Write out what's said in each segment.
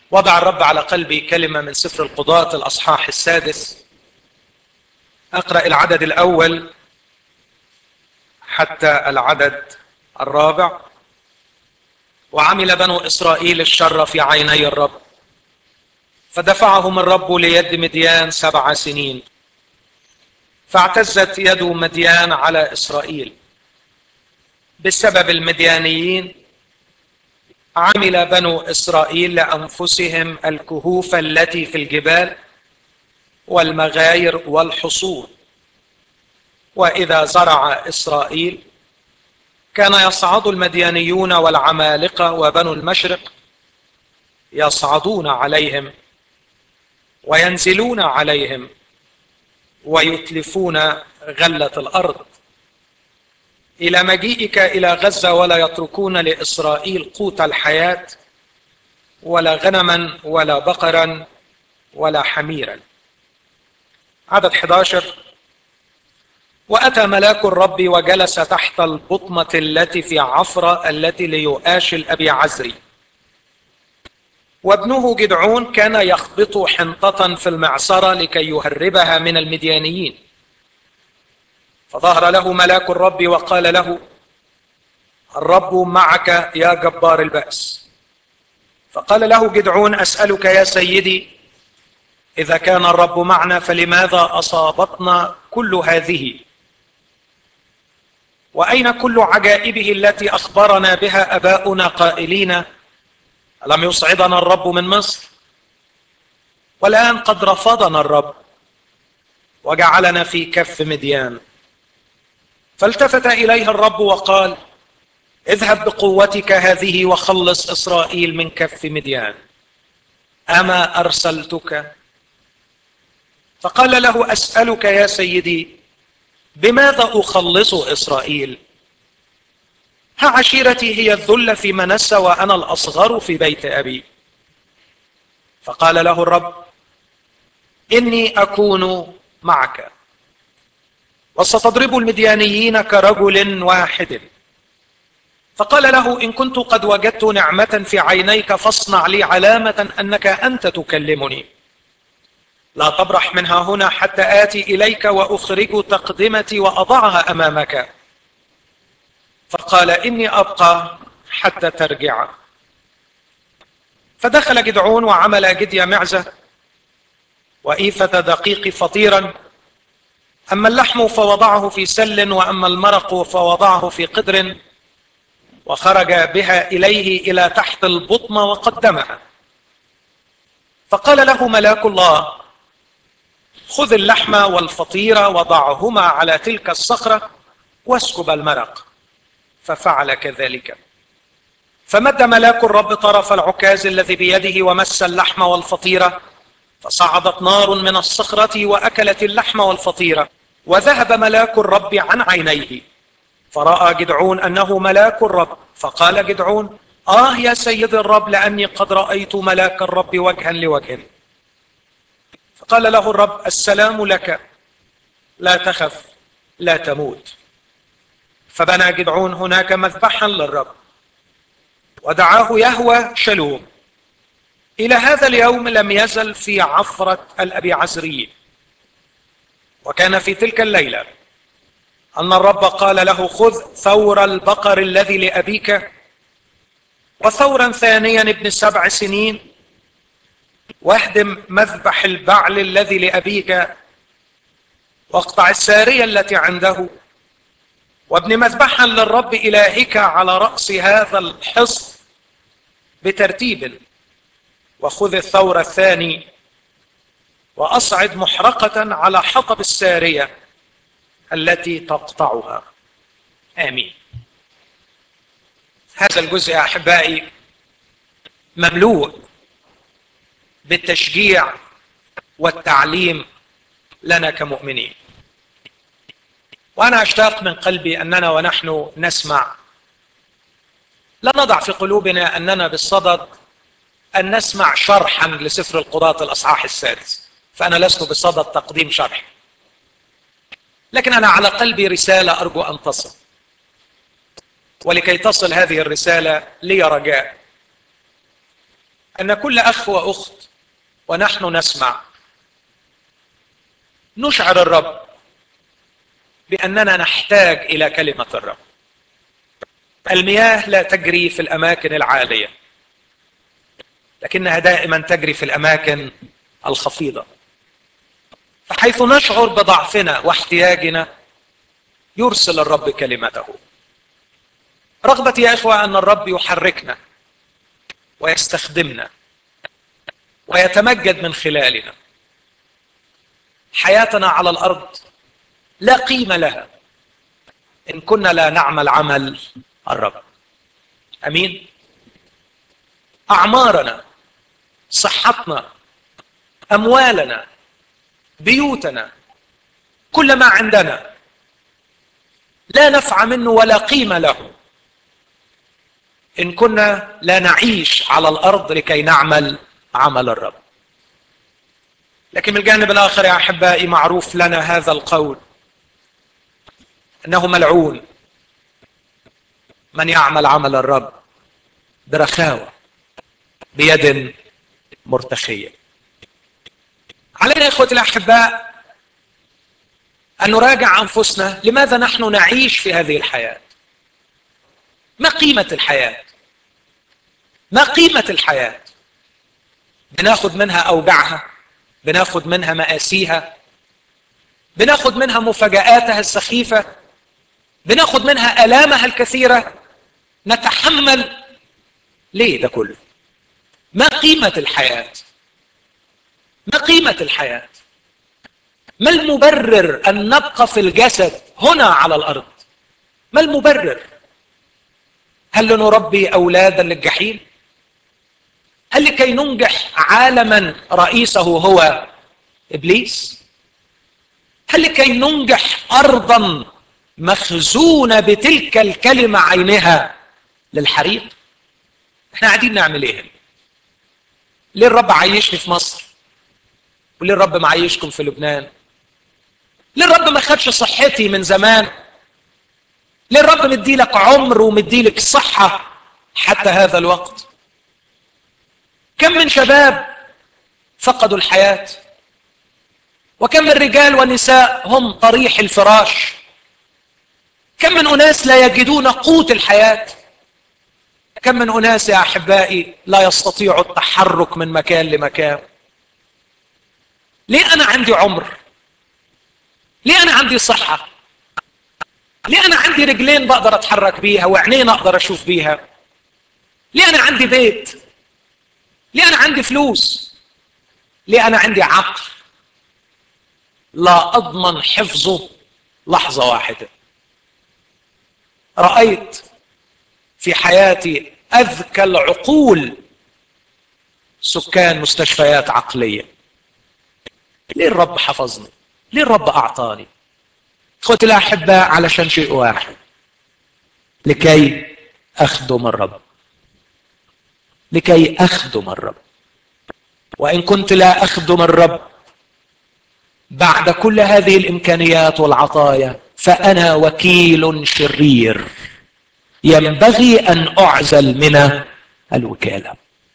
وضع الرب على قلبي كلمة من سفر القضاة الأصحاح السادس أقرأ العدد الأول حتى العدد الرابع وعمل بنو إسرائيل الشر في عيني الرب فدفعهم الرب ليد مديان سبع سنين فاعتزت يد مديان على إسرائيل بسبب المديانيين عمل بنو إسرائيل لأنفسهم الكهوف التي في الجبال والمغاير والحصول وإذا زرع إسرائيل كان يصعد المديانيون والعمالقة وبنو المشرق يصعدون عليهم وينزلون عليهم ويتلفون غلة الأرض إلى مجيئك إلى غزة ولا يتركون لإسرائيل قوت الحياة ولا غنما ولا بقرا ولا حميرا عدد 11 وأتى ملاك الرب وجلس تحت البطمة التي في عفرة التي ليؤاش الأبي عزري وابنه جدعون كان يخبط حنطة في المعصرة لكي يهربها من المديانيين فظهر له ملاك الرب وقال له الرب معك يا جبار البأس فقال له جدعون أسألك يا سيدي إذا كان الرب معنا فلماذا أصابتنا كل هذه وأين كل عجائبه التي أخبرنا بها أباؤنا قائلين ألم يصعدنا الرب من مصر والآن قد رفضنا الرب وجعلنا في كف مديان فالتفت إليه الرب وقال اذهب بقوتك هذه وخلص إسرائيل من كف مديان أما أرسلتك فقال له أسألك يا سيدي بماذا أخلص إسرائيل ها عشيرتي هي الذل في منسى وأنا الأصغر في بيت أبي فقال له الرب إني أكون معك وستضرب المديانيين كرجل واحد فقال له إن كنت قد وجدت نعمة في عينيك فاصنع لي علامة أنك أنت تكلمني لا تبرح منها هنا حتى آتي إليك وأخرج تقدمتي وأضعها أمامك فقال إني أبقى حتى ترجع فدخل جدعون وعمل جدي معزة وإيفة دقيق فطيرا أما اللحم فوضعه في سل وأما المرق فوضعه في قدر وخرج بها إليه إلى تحت البطمة وقدمها فقال له ملاك الله خذ اللحم والفطيرة وضعهما على تلك الصخرة واسكب المرق ففعل كذلك فمد ملاك الرب طرف العكاز الذي بيده ومس اللحم والفطيرة فصعدت نار من الصخرة وأكلت اللحم والفطيرة وذهب ملاك الرب عن عينيه فرأى جدعون أنه ملاك الرب فقال جدعون آه يا سيد الرب لأني قد رأيت ملاك الرب وجها لوجه فقال له الرب السلام لك لا تخف لا تموت فبنى جدعون هناك مذبحا للرب ودعاه يهوى شلوم إلى هذا اليوم لم يزل في عفرة الأبي عزري وكان في تلك الليلة أن الرب قال له خذ ثور البقر الذي لأبيك وثورا ثانيا ابن سبع سنين واهدم مذبح البعل الذي لأبيك واقطع السارية التي عنده وابن مذبحا للرب إلهك على رأس هذا الحصن بترتيب وخذ الثور الثاني وأصعد محرقة على حطب السارية التي تقطعها آمين هذا الجزء يا أحبائي مملوء بالتشجيع والتعليم لنا كمؤمنين وانا اشتاق من قلبي اننا ونحن نسمع لا نضع في قلوبنا اننا بالصدد ان نسمع شرحا لسفر القضاة الاصحاح السادس فانا لست بصدد تقديم شرح لكن انا على قلبي رساله ارجو ان تصل ولكي تصل هذه الرساله لي رجاء ان كل اخ واخت ونحن نسمع نشعر الرب باننا نحتاج الى كلمه الرب المياه لا تجري في الاماكن العاليه لكنها دائما تجري في الاماكن الخفيضه فحيث نشعر بضعفنا واحتياجنا يرسل الرب كلمته رغبتي يا اخوه ان الرب يحركنا ويستخدمنا ويتمجد من خلالنا حياتنا على الارض لا قيمه لها ان كنا لا نعمل عمل الرب امين اعمارنا صحتنا اموالنا بيوتنا كل ما عندنا لا نفع منه ولا قيمه له ان كنا لا نعيش على الارض لكي نعمل عمل الرب لكن من الجانب الاخر يا احبائي معروف لنا هذا القول انه ملعون من يعمل عمل الرب برخاوه بيد مرتخيه علينا يا اخوتي الاحباء ان نراجع انفسنا لماذا نحن نعيش في هذه الحياه ما قيمه الحياه ما قيمه الحياه بناخد منها اوجاعها بناخد منها مآسيها بناخد منها مفاجآتها السخيفة بناخد منها آلامها الكثيرة نتحمل ليه ده كله ما قيمة الحياة ما قيمة الحياة ما المبرر أن نبقى في الجسد هنا على الأرض ما المبرر هل لنربي أولادا للجحيم هل لكي ننجح عالما رئيسه هو ابليس هل لكي ننجح ارضا مخزونه بتلك الكلمه عينها للحريق احنا قاعدين نعمل ايه ليه الرب عايشني في مصر وليه الرب معيشكم في لبنان ليه الرب ما خدش صحتي من زمان ليه الرب مديلك عمر ومديلك صحه حتى هذا الوقت كم من شباب فقدوا الحياة وكم من رجال ونساء هم طريح الفراش كم من أناس لا يجدون قوت الحياة كم من أناس يا أحبائي لا يستطيعوا التحرك من مكان لمكان ليه أنا عندي عمر ليه أنا عندي صحة ليه أنا عندي رجلين بقدر أتحرك بيها وعينين أقدر أشوف بيها ليه أنا عندي بيت ليه انا عندي فلوس ليه انا عندي عقل لا اضمن حفظه لحظه واحده رايت في حياتي اذكى العقول سكان مستشفيات عقليه ليه الرب حفظني ليه الرب اعطاني اخوتي الاحباء علشان شيء واحد لكي اخدم الرب لكي اخدم الرب وان كنت لا اخدم الرب بعد كل هذه الامكانيات والعطايا فانا وكيل شرير ينبغي ان اعزل من الوكاله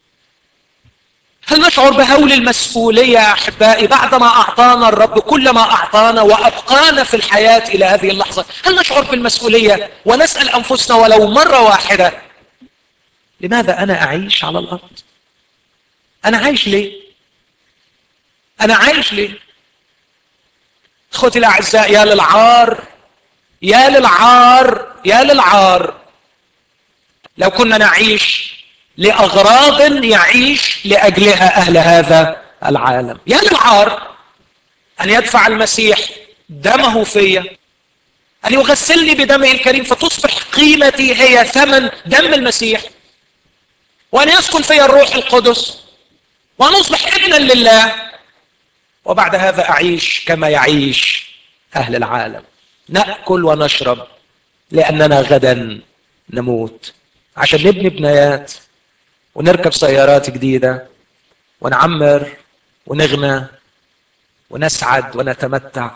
هل نشعر بهول المسؤوليه يا احبائي بعدما اعطانا الرب كل ما اعطانا وابقانا في الحياه الى هذه اللحظه هل نشعر بالمسؤوليه ونسال انفسنا ولو مره واحده لماذا انا اعيش على الارض انا عايش ليه انا عايش ليه اخوتي الاعزاء يا للعار يا للعار يا للعار لو كنا نعيش لاغراض يعيش لاجلها اهل هذا العالم يا للعار ان يدفع المسيح دمه فيا ان يغسلني بدمه الكريم فتصبح قيمتي هي ثمن دم المسيح وأن يسكن في الروح القدس وأن أصبح ابنا لله وبعد هذا أعيش كما يعيش أهل العالم نأكل ونشرب لأننا غدا نموت عشان نبني بنايات ونركب سيارات جديدة ونعمر ونغنى ونسعد ونتمتع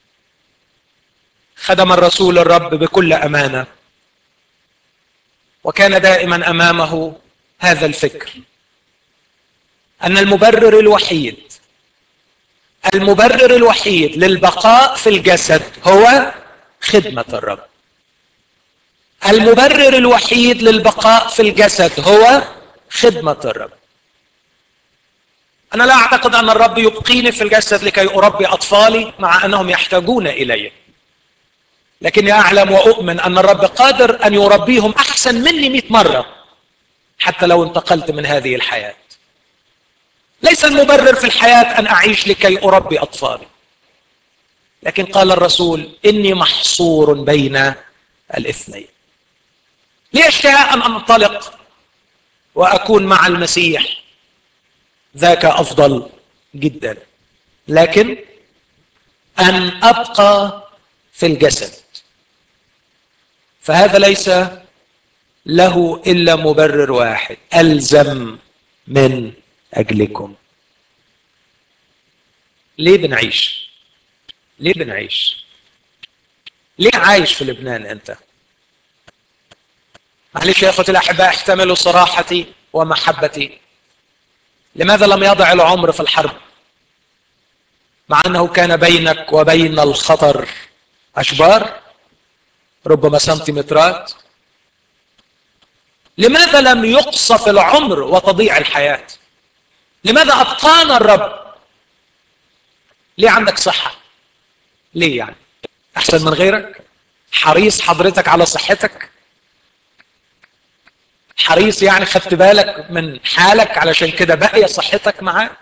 خدم الرسول الرب بكل أمانة وكان دائما أمامه هذا الفكر ان المبرر الوحيد المبرر الوحيد للبقاء في الجسد هو خدمه الرب المبرر الوحيد للبقاء في الجسد هو خدمه الرب انا لا اعتقد ان الرب يبقيني في الجسد لكي اربي اطفالي مع انهم يحتاجون الي لكني اعلم واؤمن ان الرب قادر ان يربيهم احسن مني مئة مره حتى لو انتقلت من هذه الحياه ليس المبرر في الحياه ان اعيش لكي اربي اطفالي لكن قال الرسول اني محصور بين الاثنين لي اشتهاء ان انطلق واكون مع المسيح ذاك افضل جدا لكن ان ابقى في الجسد فهذا ليس له الا مبرر واحد الزم من اجلكم ليه بنعيش ليه بنعيش ليه عايش في لبنان انت معلش يا اخوتي الاحباء احتملوا صراحتي ومحبتي لماذا لم يضع العمر في الحرب مع انه كان بينك وبين الخطر اشبار ربما سنتيمترات لماذا لم يقصف العمر وتضيع الحياه لماذا ابقانا الرب ليه عندك صحه ليه يعني احسن من غيرك حريص حضرتك على صحتك حريص يعني خدت بالك من حالك علشان كده باقيه صحتك معاك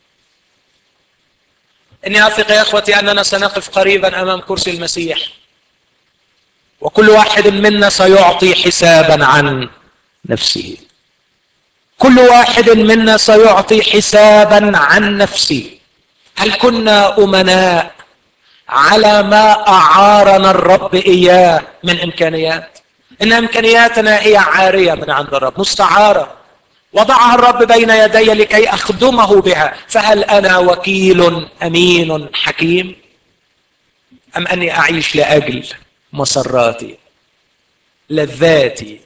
اني اثق يا اخوتي اننا سنقف قريبا امام كرسي المسيح وكل واحد منا سيعطي حسابا عن نفسه كل واحد منا سيعطي حسابا عن نفسه هل كنا امناء على ما اعارنا الرب اياه من امكانيات ان امكانياتنا هي عاريه من عند الرب مستعاره وضعها الرب بين يدي لكي اخدمه بها فهل انا وكيل امين حكيم ام اني اعيش لاجل مسراتي لذاتي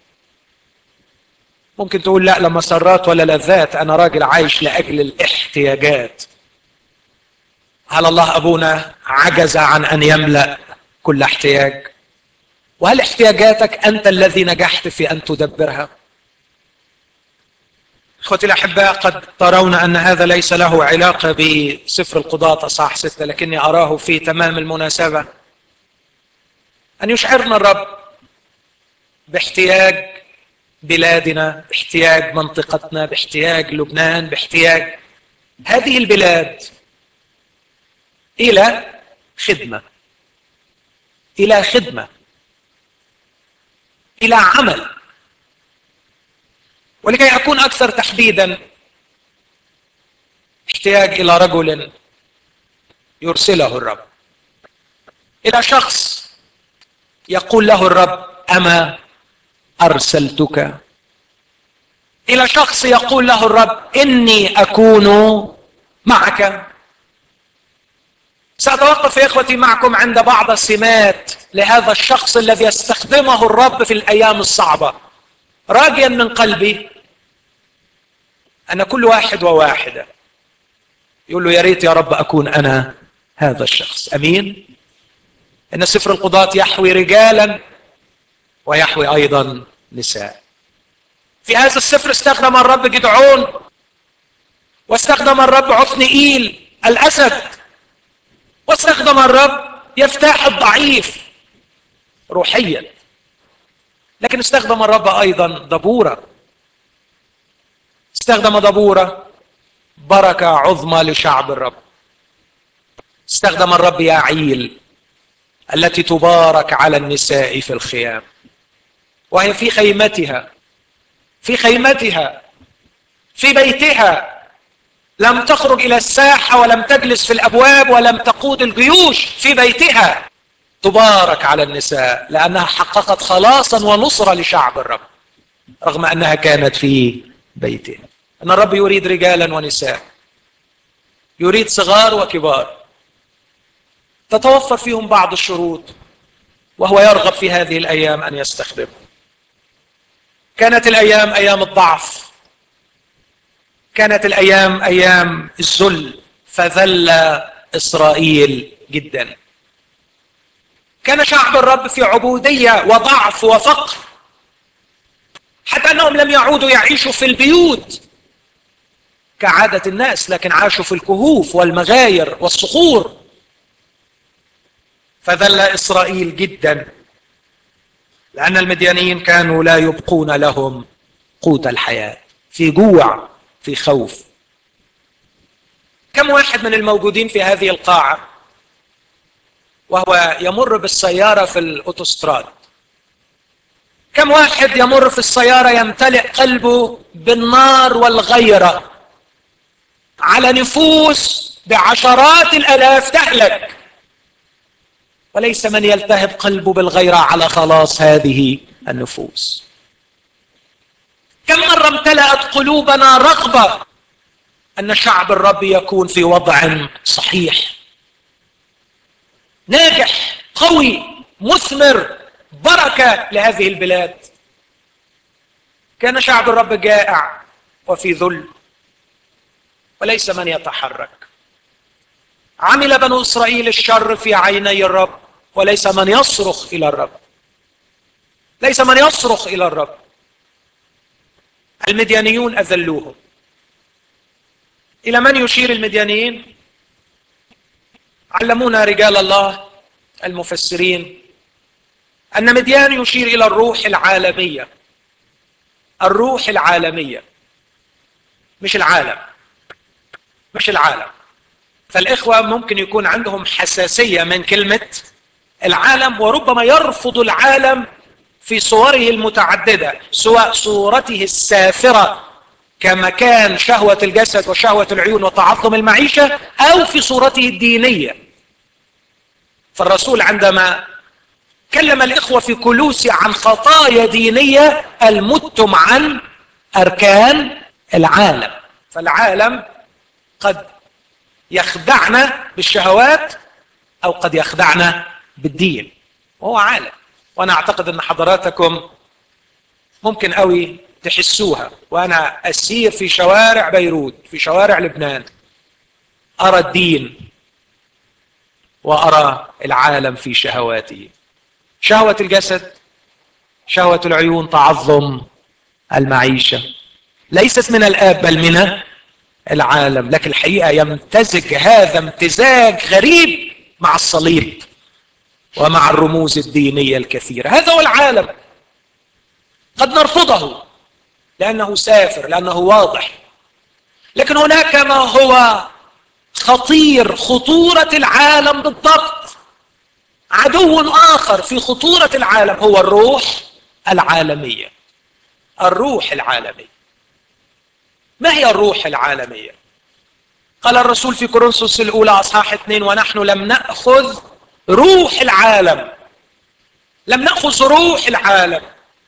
ممكن تقول لا لا مسرات ولا لذات انا راجل عايش لاجل الاحتياجات هل الله ابونا عجز عن ان يملا كل احتياج وهل احتياجاتك انت الذي نجحت في ان تدبرها اخوتي الاحباء قد ترون ان هذا ليس له علاقه بسفر القضاة اصحاح سته لكني اراه في تمام المناسبه ان يشعرنا الرب باحتياج بلادنا باحتياج منطقتنا باحتياج لبنان باحتياج هذه البلاد الى خدمه الى خدمه الى عمل ولكي اكون اكثر تحديدا احتياج الى رجل يرسله الرب الى شخص يقول له الرب اما ارسلتك الى شخص يقول له الرب اني اكون معك سأتوقف يا إخوتي معكم عند بعض السمات لهذا الشخص الذي يستخدمه الرب في الأيام الصعبة راجيا من قلبي أن كل واحد وواحدة يقول له يا ريت يا رب أكون أنا هذا الشخص أمين إن سفر القضاة يحوي رجالا ويحوي أيضا نساء في هذا السفر استخدم الرب جدعون واستخدم الرب عثنئيل الأسد واستخدم الرب يفتاح الضعيف روحيا لكن استخدم الرب ايضا دبوره استخدم دبوره بركه عظمى لشعب الرب استخدم الرب يعيل التي تبارك على النساء في الخيام وهي في خيمتها في خيمتها في بيتها لم تخرج الى الساحه ولم تجلس في الابواب ولم تقود الجيوش في بيتها تبارك على النساء لانها حققت خلاصا ونصره لشعب الرب رغم انها كانت في بيتها ان الرب يريد رجالا ونساء يريد صغار وكبار تتوفر فيهم بعض الشروط وهو يرغب في هذه الايام ان يستخدمه كانت الايام ايام الضعف كانت الايام ايام الذل فذل اسرائيل جدا كان شعب الرب في عبوديه وضعف وفقر حتى انهم لم يعودوا يعيشوا في البيوت كعاده الناس لكن عاشوا في الكهوف والمغاير والصخور فذل اسرائيل جدا لان المديانيين كانوا لا يبقون لهم قوت الحياه في جوع في خوف كم واحد من الموجودين في هذه القاعه وهو يمر بالسياره في الاوتوستراد كم واحد يمر في السياره يمتلئ قلبه بالنار والغيره على نفوس بعشرات الالاف تهلك وليس من يلتهب قلبه بالغيره على خلاص هذه النفوس كم مره امتلأت قلوبنا رغبه ان شعب الرب يكون في وضع صحيح ناجح قوي مثمر بركه لهذه البلاد كان شعب الرب جائع وفي ذل وليس من يتحرك عمل بنو اسرائيل الشر في عيني الرب وليس من يصرخ الى الرب ليس من يصرخ الى الرب المديانيون اذلوهم الى من يشير المديانيين علمونا رجال الله المفسرين ان مديان يشير الى الروح العالميه الروح العالميه مش العالم مش العالم فالاخوه ممكن يكون عندهم حساسيه من كلمه العالم وربما يرفض العالم في صوره المتعدده سواء صورته السافره كمكان شهوه الجسد وشهوه العيون وتعظم المعيشه او في صورته الدينيه فالرسول عندما كلم الاخوه في كلوسي عن خطايا دينيه المتم عن اركان العالم فالعالم قد يخدعنا بالشهوات او قد يخدعنا بالدين وهو عالم وانا اعتقد ان حضراتكم ممكن قوي تحسوها وانا اسير في شوارع بيروت في شوارع لبنان ارى الدين وارى العالم في شهواته شهوه الجسد شهوه العيون تعظم المعيشه ليست من الاب بل من العالم لكن الحقيقه يمتزج هذا امتزاج غريب مع الصليب ومع الرموز الدينيه الكثيره هذا هو العالم قد نرفضه لانه سافر لانه واضح لكن هناك ما هو خطير خطوره العالم بالضبط عدو اخر في خطوره العالم هو الروح العالميه الروح العالميه ما هي الروح العالميه قال الرسول في كورنثوس الاولى اصحاح اثنين ونحن لم ناخذ روح العالم لم ناخذ روح العالم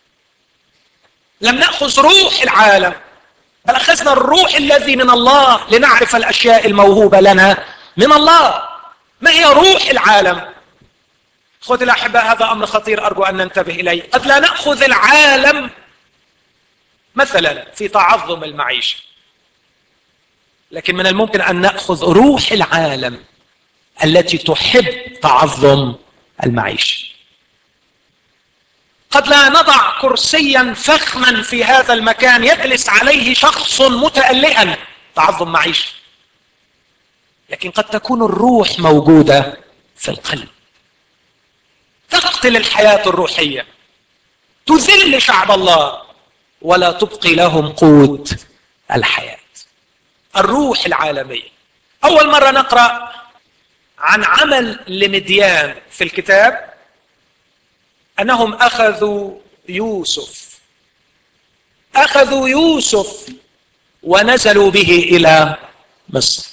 لم ناخذ روح العالم بل اخذنا الروح الذي من الله لنعرف الاشياء الموهوبه لنا من الله ما هي روح العالم اخوتي الاحباء هذا امر خطير ارجو ان ننتبه اليه قد لا ناخذ العالم مثلا في تعظم المعيشه لكن من الممكن ان ناخذ روح العالم التي تحب تعظم المعيشه قد لا نضع كرسيا فخما في هذا المكان يجلس عليه شخص متألئا تعظم معيشه لكن قد تكون الروح موجوده في القلب تقتل الحياه الروحيه تذل شعب الله ولا تبقي لهم قوت الحياه الروح العالميه اول مره نقرا عن عمل لمديان في الكتاب انهم اخذوا يوسف اخذوا يوسف ونزلوا به الى مصر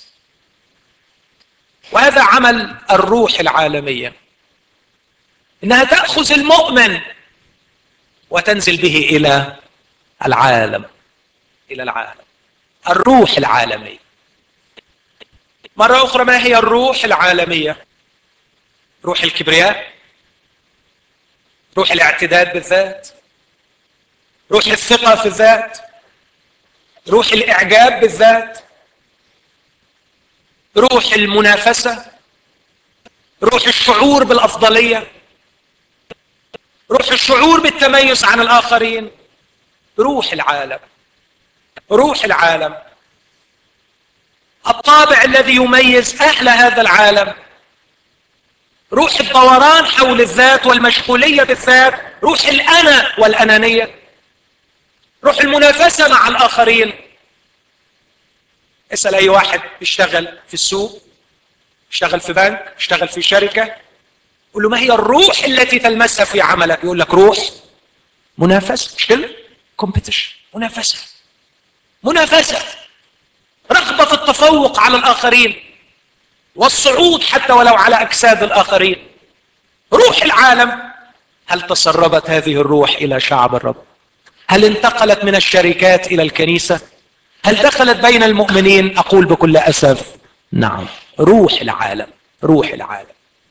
وهذا عمل الروح العالميه انها تاخذ المؤمن وتنزل به الى العالم الى العالم الروح العالميه مره اخرى ما هي الروح العالميه روح الكبرياء روح الاعتداد بالذات روح الثقه في الذات روح الاعجاب بالذات روح المنافسه روح الشعور بالافضليه روح الشعور بالتميز عن الاخرين روح العالم روح العالم الطابع الذي يميز اهل هذا العالم روح الدوران حول الذات والمشغوليه بالذات روح الانا والانانيه روح المنافسه مع الاخرين اسال اي واحد بيشتغل في السوق اشتغل في بنك اشتغل في شركه قول له ما هي الروح التي تلمسها في عملك يقول لك روح منافسه مش كده كومبيتيشن منافسه منافسه رغبه في التفوق على الاخرين والصعود حتى ولو على اجساد الاخرين روح العالم هل تسربت هذه الروح الى شعب الرب هل انتقلت من الشركات الى الكنيسه هل دخلت بين المؤمنين اقول بكل اسف نعم روح العالم روح العالم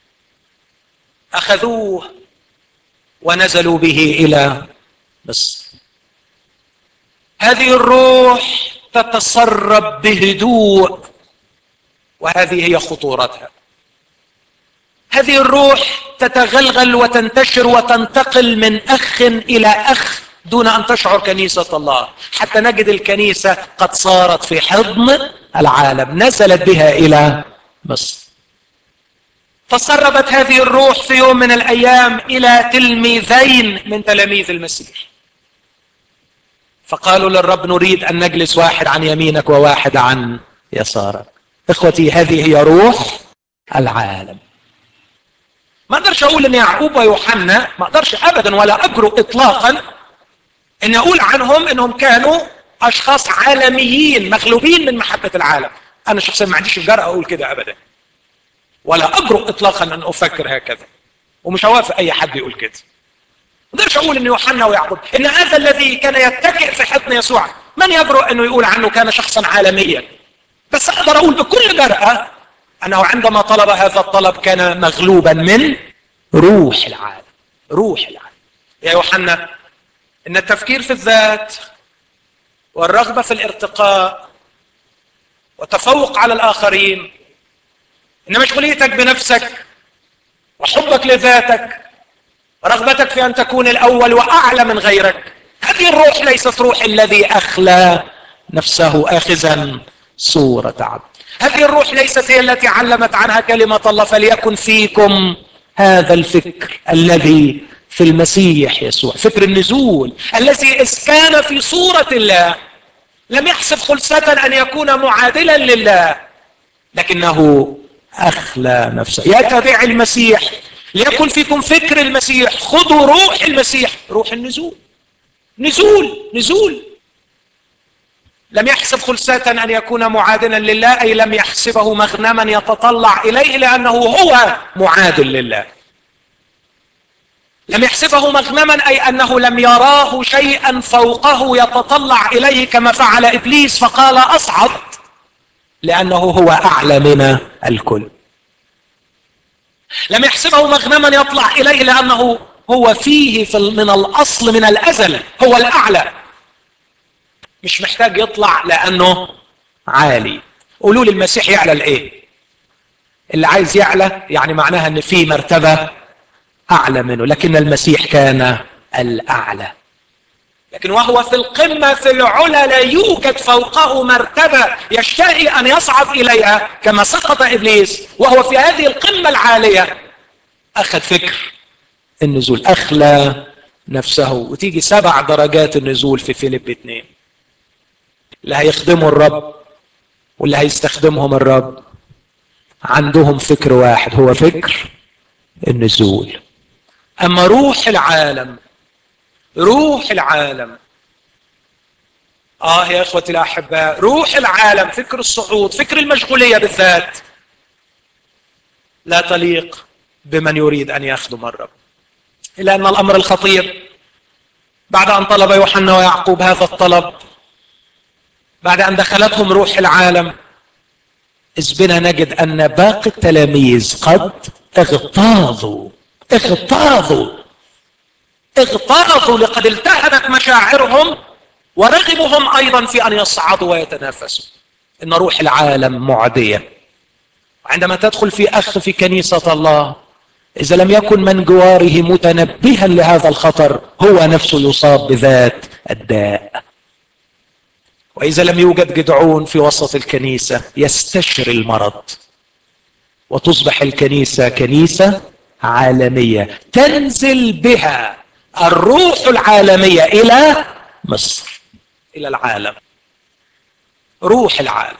اخذوه ونزلوا به الى مصر هذه الروح تتسرب بهدوء وهذه هي خطورتها هذه الروح تتغلغل وتنتشر وتنتقل من اخ الى اخ دون ان تشعر كنيسه الله حتى نجد الكنيسه قد صارت في حضن العالم نزلت بها الى مصر تسربت هذه الروح في يوم من الايام الى تلميذين من تلاميذ المسيح فقالوا للرب نريد ان نجلس واحد عن يمينك وواحد عن يسارك اخوتي هذه هي روح العالم ما اقدرش اقول ان يعقوب ويوحنا ما اقدرش ابدا ولا اجرؤ اطلاقا ان اقول عنهم انهم كانوا اشخاص عالميين مغلوبين من محبه العالم انا شخصيا ما عنديش الجرأه اقول كده ابدا ولا اجرؤ اطلاقا ان افكر هكذا ومش هوافق اي حد يقول كده ما اقدرش اقول ان يوحنا ويعقوب ان هذا الذي كان يتكئ في حضن يسوع من يجرؤ انه يقول عنه كان شخصا عالميا بس اقدر اقول بكل جرأة انه عندما طلب هذا الطلب كان مغلوبا من روح العالم روح العالم يا يوحنا ان التفكير في الذات والرغبه في الارتقاء والتفوق على الاخرين ان مشغوليتك بنفسك وحبك لذاتك رغبتك في ان تكون الاول واعلى من غيرك هذه الروح ليست روح الذي اخلى نفسه اخذا صورة عبد هذه الروح ليست هي التي علمت عنها كلمة الله فليكن فيكم هذا الفكر الذي في المسيح يسوع فكر النزول الذي إذ كان في صورة الله لم يحسب خلسة أن يكون معادلا لله لكنه أخلى نفسه يتبع المسيح ليكن فيكم فكر المسيح خذوا روح المسيح روح النزول نزول نزول لم يحسب خلسة أن يكون معادلا لله أي لم يحسبه مغنما يتطلع إليه لأنه هو معادل لله لم يحسبه مغنما أي أنه لم يراه شيئا فوقه يتطلع إليه كما فعل إبليس فقال أصعد لأنه هو أعلى من الكل لم يحسبه مغنما يطلع إليه لأنه هو فيه في من الأصل من الأزل هو الأعلى مش محتاج يطلع لانه عالي قولوا لي المسيح يعلى لايه اللي عايز يعلى يعني معناها ان في مرتبه اعلى منه لكن المسيح كان الاعلى لكن وهو في القمة في العلا لا يوجد فوقه مرتبة يشتهي أن يصعد إليها كما سقط إبليس وهو في هذه القمة العالية أخذ فكر النزول أخلى نفسه وتيجي سبع درجات النزول في فيليب اثنين اللي هيخدموا الرب واللي هيستخدمهم الرب عندهم فكر واحد هو فكر النزول اما روح العالم روح العالم اه يا اخوتي الاحباء روح العالم فكر الصعود فكر المشغوليه بالذات لا تليق بمن يريد ان يخدم الرب الا ان الامر الخطير بعد ان طلب يوحنا ويعقوب هذا الطلب بعد أن دخلتهم روح العالم إذ بنا نجد أن باقي التلاميذ قد اغتاظوا اغتاظوا اغتاظوا لقد التهبت مشاعرهم ورغبهم ايضا في ان يصعدوا ويتنافسوا ان روح العالم معديه عندما تدخل في اخ في كنيسه الله اذا لم يكن من جواره متنبها لهذا الخطر هو نفسه يصاب بذات الداء واذا لم يوجد جدعون في وسط الكنيسه يستشري المرض وتصبح الكنيسه كنيسه عالميه تنزل بها الروح العالميه الى مصر الى العالم روح العالم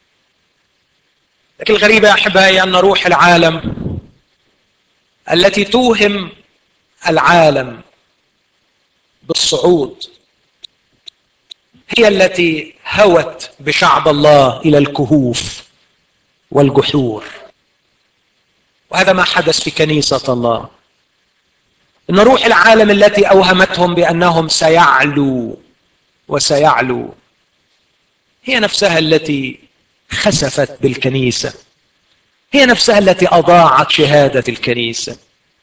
لكن الغريب يا احبائي ان روح العالم التي توهم العالم بالصعود هي التي هوت بشعب الله الى الكهوف والجحور وهذا ما حدث في كنيسه الله ان روح العالم التي اوهمتهم بانهم سيعلو وسيعلو هي نفسها التي خسفت بالكنيسه هي نفسها التي اضاعت شهاده الكنيسه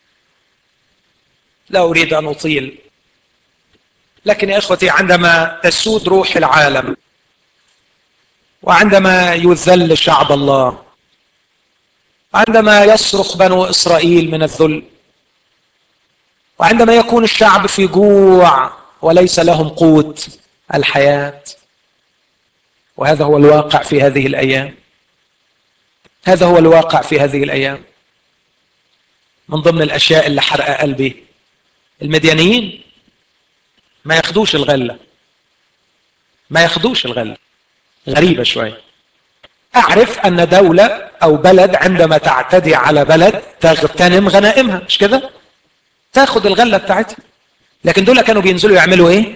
لا اريد ان اطيل لكن يا اخوتي عندما تسود روح العالم وعندما يذل شعب الله عندما يصرخ بنو اسرائيل من الذل وعندما يكون الشعب في جوع وليس لهم قوت الحياه وهذا هو الواقع في هذه الايام هذا هو الواقع في هذه الايام من ضمن الاشياء اللي حرق قلبي المديانيين ما ياخدوش الغله ما ياخدوش الغله غريبه شويه اعرف ان دوله او بلد عندما تعتدي على بلد تغتنم غنائمها مش كده تاخد الغله بتاعتها لكن دول كانوا بينزلوا يعملوا ايه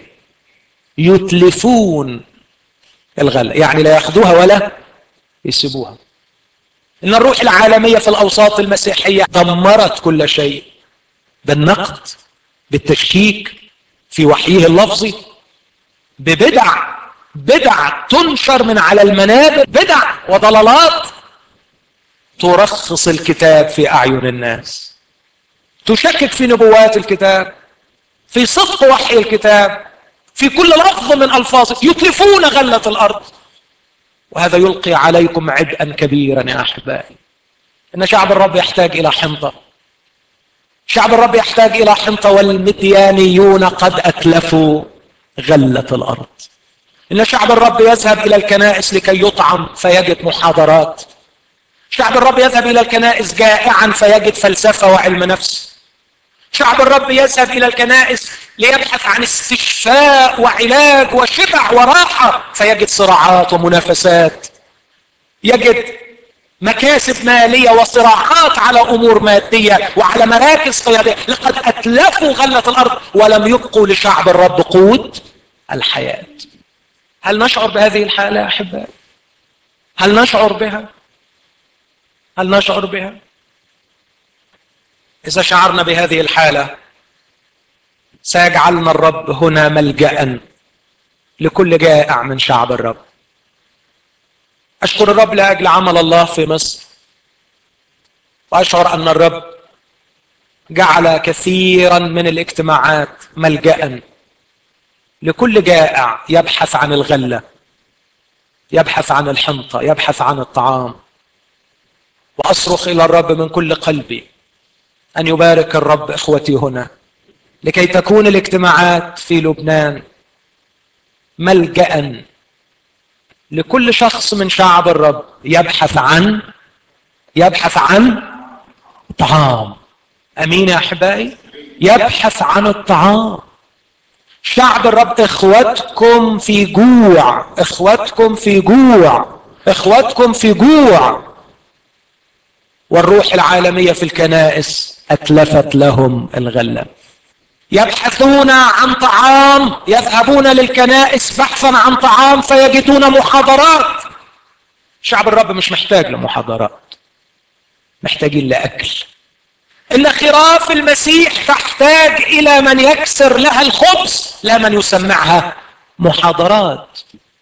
يتلفون الغله يعني لا ياخدوها ولا يسيبوها ان الروح العالميه في الاوساط المسيحيه دمرت كل شيء بالنقد بالتشكيك في وحيه اللفظي ببدع بدع تنشر من على المنابر بدع وضلالات ترخص الكتاب في اعين الناس تشكك في نبوات الكتاب في صدق وحي الكتاب في كل لفظ من الفاظه يتلفون غله الارض وهذا يلقي عليكم عبئا كبيرا يا احبائي ان شعب الرب يحتاج الى حنطه شعب الرب يحتاج الى حنطه والمديانيون قد اتلفوا غله الارض ان شعب الرب يذهب الى الكنائس لكي يطعم فيجد محاضرات شعب الرب يذهب الى الكنائس جائعا فيجد فلسفه وعلم نفس شعب الرب يذهب الى الكنائس ليبحث عن استشفاء وعلاج وشبع وراحه فيجد صراعات ومنافسات يجد مكاسب ماليه وصراعات على امور ماديه وعلى مراكز قياديه لقد اتلفوا غله الارض ولم يبقوا لشعب الرب قوت الحياه هل نشعر بهذه الحاله يا احبائي هل نشعر بها هل نشعر بها اذا شعرنا بهذه الحاله سيجعلنا الرب هنا ملجا لكل جائع من شعب الرب اشكر الرب لاجل عمل الله في مصر واشعر ان الرب جعل كثيرا من الاجتماعات ملجا لكل جائع يبحث عن الغله يبحث عن الحنطه يبحث عن الطعام واصرخ الى الرب من كل قلبي ان يبارك الرب اخوتي هنا لكي تكون الاجتماعات في لبنان ملجا لكل شخص من شعب الرب يبحث عن يبحث عن طعام امين يا احبائي يبحث عن الطعام شعب الرب اخوتكم في جوع اخوتكم في جوع اخوتكم في جوع والروح العالميه في الكنائس اتلفت لهم الغله يبحثون عن طعام يذهبون للكنائس بحثا عن طعام فيجدون محاضرات شعب الرب مش محتاج لمحاضرات محتاجين لاكل ان خراف المسيح تحتاج الى من يكسر لها الخبز لا من يسمعها محاضرات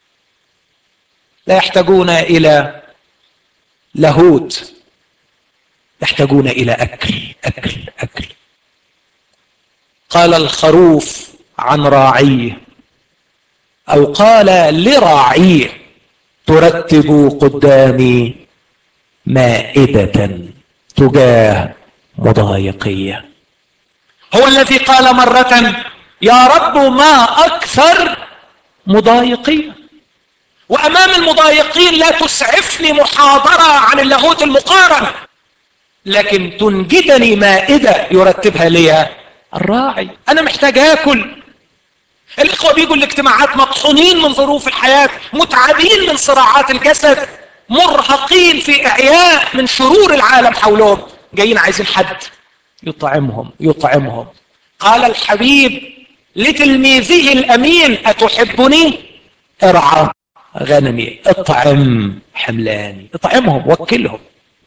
لا يحتاجون الى لاهوت يحتاجون الى اكل اكل اكل قال الخروف عن راعيه أو قال لراعيه ترتب قدامي مائدة تجاه مضايقية هو الذي قال مرة يا رب ما أكثر مضايقية وأمام المضايقين لا تسعفني محاضرة عن اللاهوت المقارن لكن تنجدني مائدة يرتبها لي الراعي أنا محتاج آكل الإخوة بيجوا الاجتماعات مطحونين من ظروف الحياة متعبين من صراعات الجسد مرهقين في إعياء من شرور العالم حولهم جايين عايزين حد يطعمهم يطعمهم قال الحبيب لتلميذه الأمين أتحبني ارعى غنمي اطعم حملاني اطعمهم وكلهم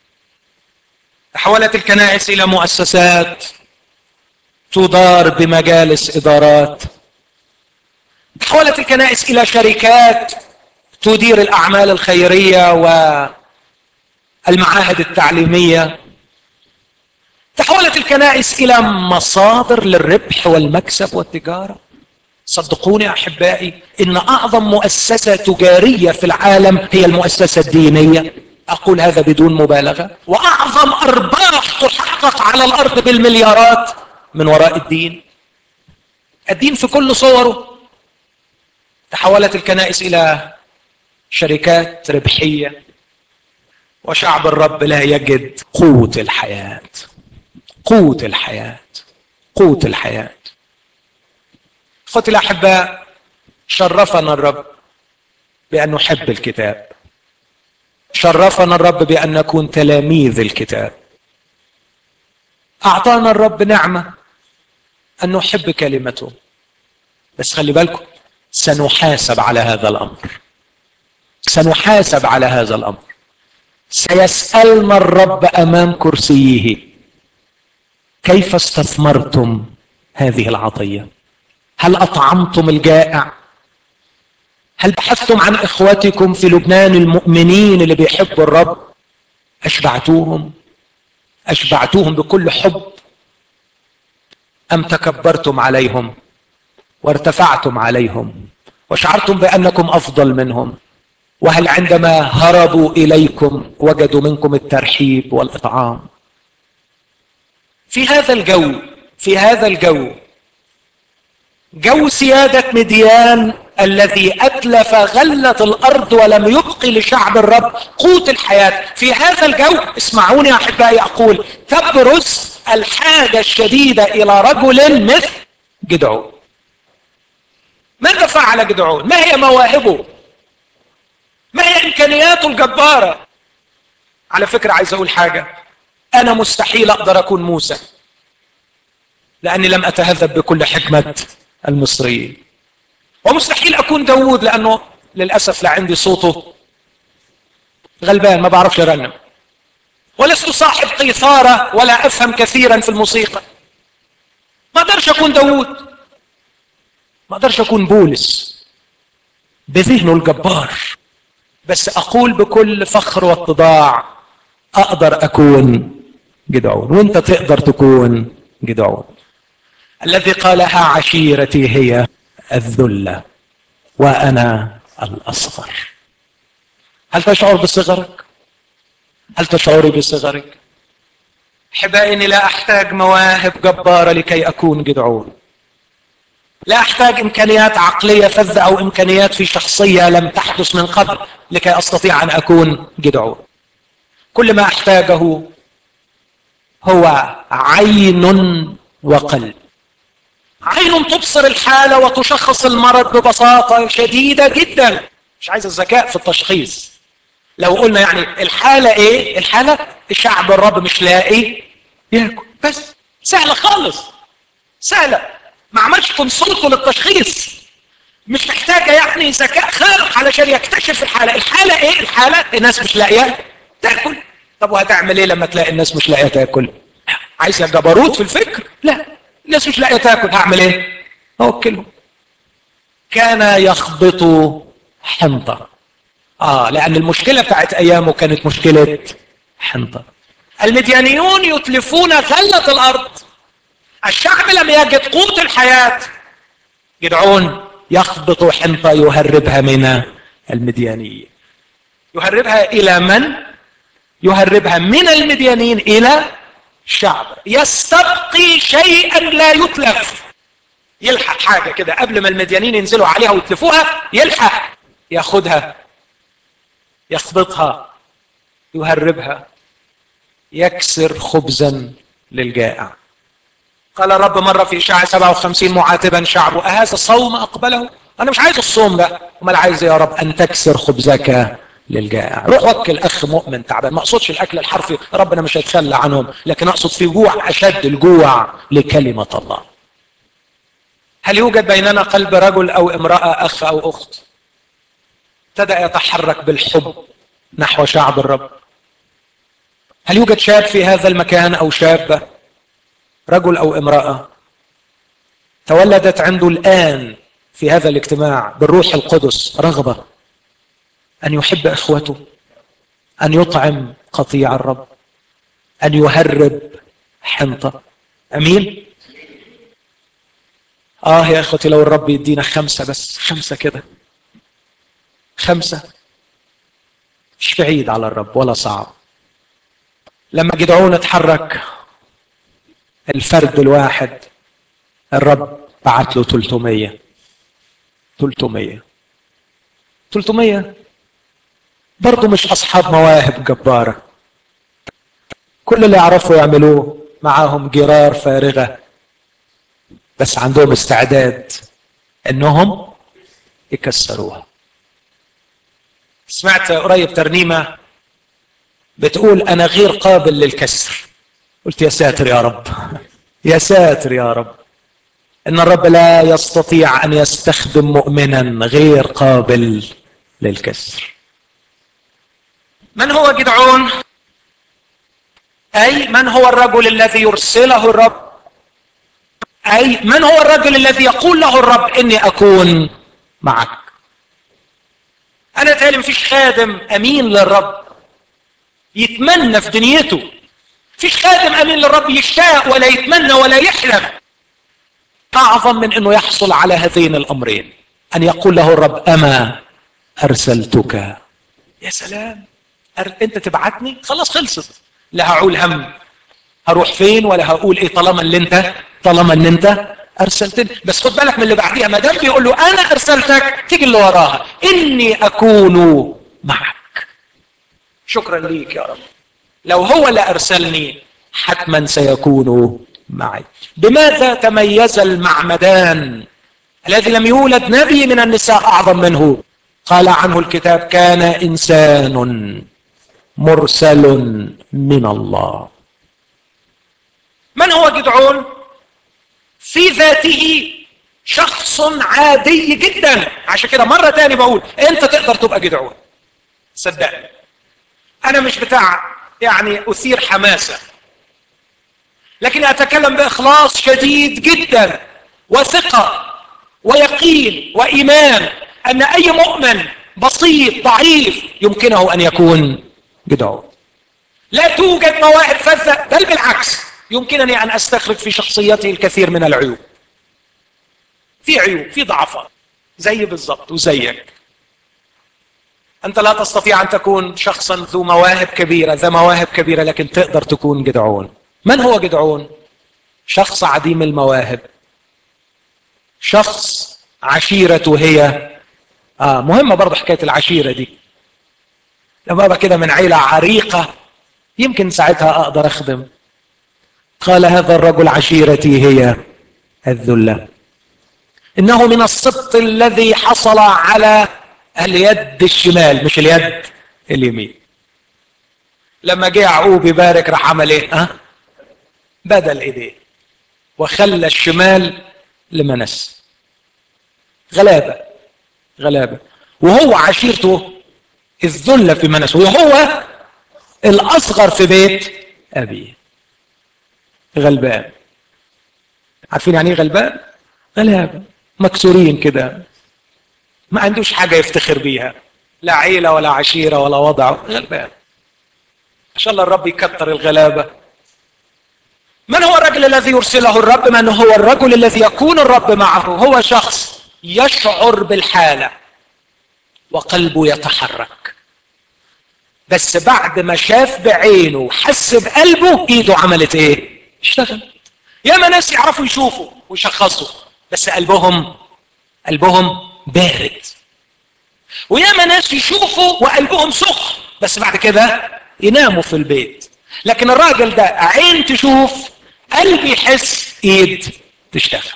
تحولت الكنائس إلى مؤسسات تدار بمجالس إدارات تحولت الكنائس إلى شركات تدير الأعمال الخيرية والمعاهد التعليمية تحولت الكنائس إلى مصادر للربح والمكسب والتجارة صدقوني أحبائي إن أعظم مؤسسة تجارية في العالم هي المؤسسة الدينية أقول هذا بدون مبالغة وأعظم أرباح تحقق على الأرض بالمليارات من وراء الدين الدين في كل صوره تحولت الكنائس إلى شركات ربحية وشعب الرب لا يجد قوة الحياة قوة الحياة قوة الحياة اخوتي الاحباء شرفنا الرب بان نحب الكتاب شرفنا الرب بان نكون تلاميذ الكتاب اعطانا الرب نعمه ان نحب كلمته بس خلي بالكم سنحاسب على هذا الامر سنحاسب على هذا الامر سيسالنا الرب امام كرسيه كيف استثمرتم هذه العطيه هل اطعمتم الجائع هل بحثتم عن اخوتكم في لبنان المؤمنين اللي بيحبوا الرب اشبعتوهم اشبعتوهم بكل حب ام تكبرتم عليهم وارتفعتم عليهم وشعرتم بانكم افضل منهم وهل عندما هربوا اليكم وجدوا منكم الترحيب والاطعام في هذا الجو في هذا الجو جو سيادة مديان الذي أتلف غلة الأرض ولم يبق لشعب الرب قوت الحياة في هذا الجو اسمعوني أحبائي أقول تبرز الحاجة الشديدة إلى رجل مثل جدعون ماذا فعل جدعون ما هي مواهبه ما هي إمكانياته الجبارة على فكرة عايز أقول حاجة أنا مستحيل أقدر أكون موسى لأني لم أتهذب بكل حكمة المصريين ومستحيل أكون داوود لأنه للأسف لا عندي صوته غلبان ما بعرفش أرنم ولست صاحب قيثارة ولا أفهم كثيرا في الموسيقى ما أقدرش أكون داوود ما أقدرش أكون بولس بذهنه الجبار بس أقول بكل فخر واتضاع أقدر أكون جدعون وأنت تقدر تكون جدعون الذي قالها عشيرتي هي الذلة وأنا الأصغر هل تشعر بصغرك؟ هل تشعري بصغرك؟ أحبائي إني لا أحتاج مواهب جبارة لكي أكون جدعون لا أحتاج إمكانيات عقلية فذة أو إمكانيات في شخصية لم تحدث من قبل لكي أستطيع أن أكون جدعون كل ما أحتاجه هو عين وقلب عين تبصر الحالة وتشخص المرض ببساطة شديدة جدا مش عايز الذكاء في التشخيص لو قلنا يعني الحالة ايه الحالة الشعب الرب مش لاقي ياكل بس سهلة خالص سهلة ما عملش كونسولته للتشخيص مش محتاجة يعني ذكاء خارق علشان يكتشف الحالة الحالة ايه الحالة الناس مش لاقية تاكل طب وهتعمل ايه لما تلاقي الناس مش لاقية تاكل عايز جبروت في الفكر لا الناس مش لاقيه تاكل هعمل ايه؟ اوكلهم كان يخبط حنطه اه لان المشكله بتاعت ايامه كانت مشكله حنطه المديانيون يتلفون غله الارض الشعب لم يجد قوت الحياه جدعون يخبط حنطة يهربها من المديانيين يهربها إلى من؟ يهربها من المديانين إلى شعب يستبقي شيئا لا يتلف يلحق حاجة كده قبل ما المديانين ينزلوا عليها ويتلفوها يلحق ياخدها يخبطها يهربها يكسر خبزا للجائع قال الرب مرة في إشاعة 57 معاتبا شعبه أهذا صوم أقبله أنا مش عايز الصوم ده أمال عايز يا رب أن تكسر خبزك للجائع روح وكل اخ مؤمن تعبان ما اقصدش الاكل الحرفي ربنا مش هيتخلى عنهم لكن اقصد في جوع اشد الجوع لكلمه الله هل يوجد بيننا قلب رجل او امراه اخ او اخت ابتدا يتحرك بالحب نحو شعب الرب هل يوجد شاب في هذا المكان او شابه رجل او امراه تولدت عنده الان في هذا الاجتماع بالروح القدس رغبه ان يحب اخوته ان يطعم قطيع الرب ان يهرب حنطه امين اه يا اخوتي لو الرب يدينا خمسه بس خمسه كده خمسه مش بعيد على الرب ولا صعب لما جدعون اتحرك الفرد الواحد الرب بعت له 300 300 300 برضه مش اصحاب مواهب جباره كل اللي يعرفوا يعملوه معاهم جرار فارغه بس عندهم استعداد انهم يكسروها سمعت قريب ترنيمه بتقول انا غير قابل للكسر قلت يا ساتر يا رب يا ساتر يا رب ان الرب لا يستطيع ان يستخدم مؤمنا غير قابل للكسر من هو جدعون اي من هو الرجل الذي يرسله الرب اي من هو الرجل الذي يقول له الرب اني اكون معك انا تالي مفيش خادم امين للرب يتمنى في دنيته مفيش خادم امين للرب يشتاق ولا يتمنى ولا يحلم اعظم من انه يحصل على هذين الامرين ان يقول له الرب اما ارسلتك يا سلام انت تبعتني خلاص خلصت لا هعول هم هروح فين ولا هقول ايه طالما اللي انت طالما ان انت ارسلتني بس خد بالك من اللي بعديها ما دام بيقول له انا ارسلتك تيجي اللي وراها اني اكون معك شكرا ليك يا رب لو هو اللي ارسلني حتما سيكون معي بماذا تميز المعمدان الذي لم يولد نبي من النساء اعظم منه قال عنه الكتاب كان انسان مرسل من الله من هو جدعون في ذاته شخص عادي جدا عشان كده مرة تاني بقول انت تقدر تبقى جدعون صدقني انا مش بتاع يعني اثير حماسة لكن اتكلم باخلاص شديد جدا وثقة ويقين وايمان ان اي مؤمن بسيط ضعيف يمكنه ان يكون جدعون لا توجد مواهب فذة بل بالعكس يمكنني ان استخرج في شخصيته الكثير من العيوب في عيوب في ضعفات زي بالضبط وزيك انت لا تستطيع ان تكون شخصا ذو مواهب كبيره ذا مواهب كبيره لكن تقدر تكون جدعون من هو جدعون شخص عديم المواهب شخص عشيرته هي آه مهمة برضه حكاية العشيرة دي لما أبقى كده من عيلة عريقة يمكن ساعتها أقدر أخدم قال هذا الرجل عشيرتي هي الذلة إنه من السبط الذي حصل على اليد الشمال مش اليد اليمين لما جه يعقوب يبارك راح عمل ايه؟ ها؟ بدل ايديه وخلى الشمال لمنس غلابه غلابه وهو عشيرته الذله في منس وهو الاصغر في بيت ابيه غلبان عارفين يعني ايه غلبان؟ غلابه مكسورين كده ما عندوش حاجه يفتخر بيها لا عيله ولا عشيره ولا وضع غلبان ان شاء الله الرب يكتر الغلابه من هو الرجل الذي يرسله الرب من هو الرجل الذي يكون الرب معه هو شخص يشعر بالحالة وقلبه يتحرك بس بعد ما شاف بعينه وحس بقلبه ايده عملت ايه اشتغل ياما ناس يعرفوا يشوفوا ويشخصوا بس قلبهم قلبهم بارد وياما ناس يشوفوا وقلبهم سخن بس بعد كده يناموا في البيت لكن الراجل ده عين تشوف قلب يحس ايد تشتغل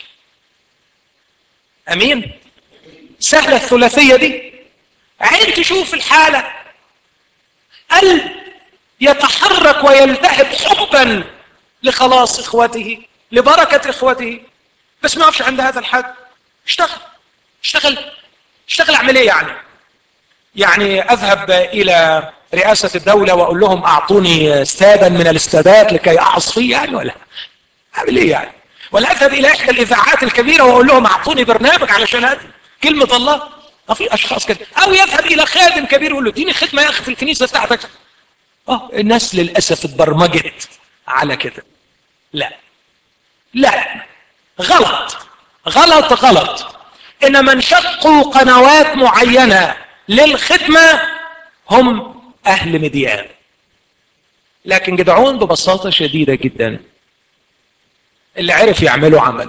امين سهلة الثلاثية دي عين تشوف الحالة قلب يتحرك ويلتهب حبا لخلاص اخوته لبركة اخوته بس ما يقفش عند هذا الحد اشتغل اشتغل اشتغل اعمل ايه يعني يعني اذهب الى رئاسة الدولة واقول لهم اعطوني استادا من الاستادات لكي اعص فيه يعني ولا اعمل ايه يعني ولا اذهب الى احدى الاذاعات الكبيرة واقول لهم اعطوني برنامج علشان هذا كلمة الله اه في اشخاص كده او يذهب الى خادم كبير يقول له اديني خدمة يا اخي في الكنيسة بتاعتك اه الناس للاسف اتبرمجت على كده لا لا غلط غلط غلط ان من شقوا قنوات معينة للخدمة هم اهل مديان لكن جدعون ببساطة شديدة جدا اللي عرف يعمله عمل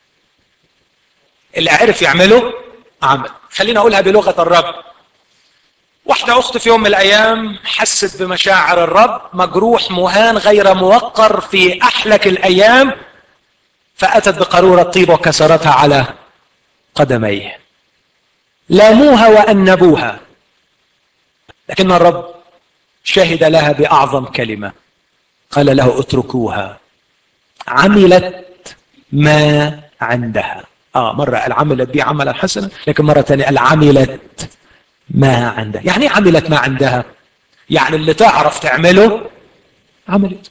اللي عرف يعمله عمل خلينا اقولها بلغة الرب واحدة أخت في يوم من الأيام حست بمشاعر الرب مجروح مهان غير موقر في أحلك الأيام فأتت بقارورة طيب وكسرتها على قدميه لاموها وأنبوها لكن الرب شهد لها بأعظم كلمة قال له اتركوها عملت ما عندها اه مرة قال عملت دي عملا حسنا لكن مرة ثانية قال عملت ما عندها يعني ايه عملت ما عندها يعني اللي تعرف تعمله عملت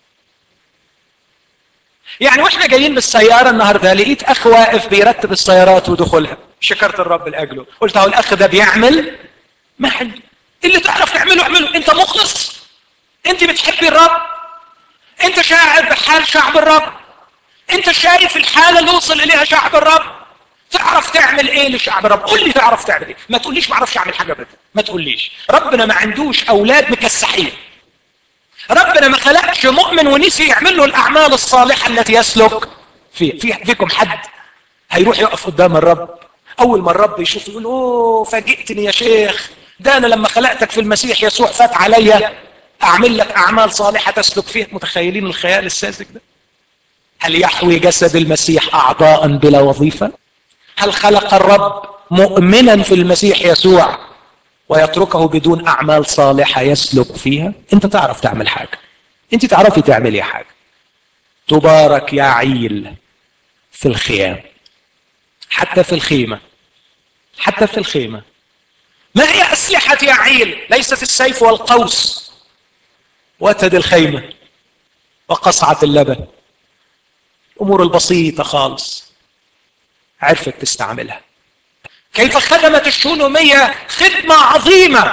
يعني واحنا جايين بالسيارة النهاردة لقيت اخ واقف بيرتب السيارات ودخولها شكرت الرب لاجله قلت اهو الاخ ده بيعمل ما حد اللي تعرف تعمله اعمله انت مخلص انت بتحبي الرب انت شاعر بحال شعب الرب انت شايف الحالة اللي وصل اليها شعب الرب تعرف تعمل ايه لشعب الرب قول لي تعرف تعمل ايه ما تقوليش ما اعرفش اعمل حاجه ابدا ما تقوليش ربنا ما عندوش اولاد مكسحين ربنا ما خلقش مؤمن ونسي يعمل له الاعمال الصالحه التي يسلك فيها في فيكم حد هيروح يقف قدام الرب اول ما الرب يشوف يقول اوه فاجئتني يا شيخ ده انا لما خلقتك في المسيح يسوع فات عليا اعمل لك اعمال صالحه تسلك فيها متخيلين الخيال الساذج ده هل يحوي جسد المسيح اعضاء بلا وظيفه هل خلق الرب مؤمنا في المسيح يسوع ويتركه بدون اعمال صالحه يسلك فيها انت تعرف تعمل حاجه انت تعرفي تعملي حاجه تبارك يا عيل في الخيام حتى في الخيمه حتى في الخيمه ما هي اسلحه يا عيل ليست السيف والقوس وتد الخيمه وقصعه اللبن الامور البسيطه خالص عرفت تستعملها كيف خدمت الشونومية خدمة عظيمة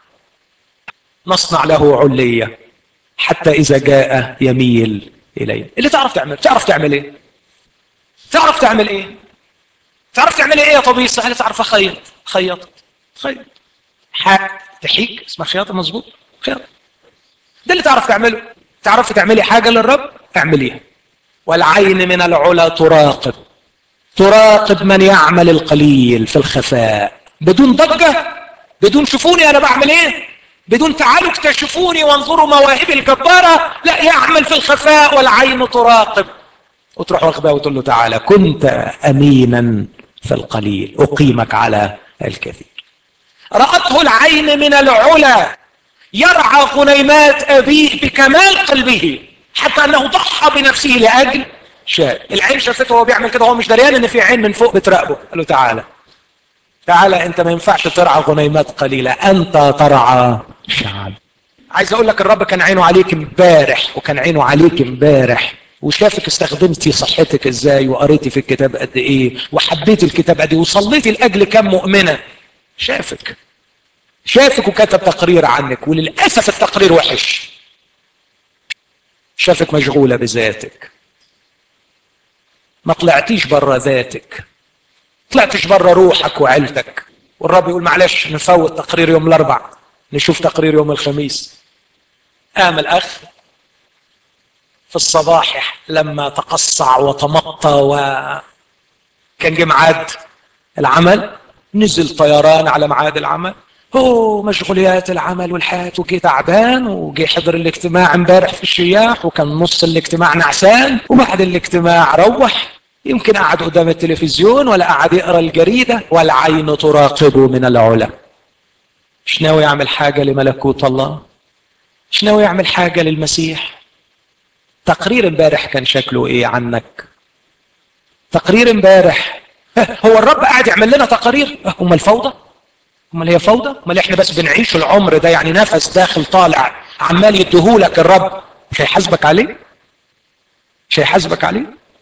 نصنع له علية حتى إذا جاء يميل إلينا اللي تعرف تعمل تعرف تعمل إيه تعرف تعمل إيه تعرف تعمل إيه يا طبيس هل تعرف خيط خيط خيط حاء تحيك اسمها خياطة مظبوط خياطة ده اللي تعرف تعمله تعرف تعملي حاجة للرب اعمليها والعين من العلا تراقب تراقب من يعمل القليل في الخفاء بدون ضجة بدون شوفوني أنا بعمل إيه بدون تعالوا اكتشفوني وانظروا مواهبي الجبارة لا يعمل في الخفاء والعين تراقب وتروح واخدها وتقول له تعالى كنت أمينا في القليل أقيمك على الكثير رأته العين من العلا يرعى غنيمات أبيه بكمال قلبه حتى أنه ضحى بنفسه لأجل شاء العين شافته وهو بيعمل كده هو مش دريان ان في عين من فوق بتراقبه قال له تعالى تعالى انت ما ينفعش ترعى غنيمات قليله انت ترعى شعب عايز اقول لك الرب كان عينه عليك امبارح وكان عينه عليك امبارح وشافك استخدمتي صحتك ازاي وقريتي في الكتاب قد ايه وحبيتي الكتاب قد ايه وصليتي لاجل كم مؤمنه شافك شافك وكتب تقرير عنك وللاسف التقرير وحش شافك مشغوله بذاتك ما طلعتيش بره ذاتك طلعتش بره روحك وعيلتك والرب يقول معلش نفوت تقرير يوم الاربع نشوف تقرير يوم الخميس قام الاخ في الصباح لما تقصع وتمطى وكان جه ميعاد العمل نزل طيران على ميعاد العمل هو مشغوليات العمل والحياة وجي تعبان وجي حضر الاجتماع امبارح في الشياح وكان نص الاجتماع نعسان وبعد الاجتماع روح يمكن قعد قدام التلفزيون ولا قعد يقرا الجريدة والعين تراقبه من العلا مش ناوي يعمل حاجة لملكوت الله مش ناوي يعمل حاجة للمسيح تقرير امبارح كان شكله ايه عنك تقرير امبارح هو الرب قاعد يعمل لنا تقارير هم الفوضى امال هي فوضى امال احنا بس بنعيش العمر ده يعني نفس داخل طالع عمال يديهولك الرب مش هيحاسبك عليه مش هيحاسبك عليه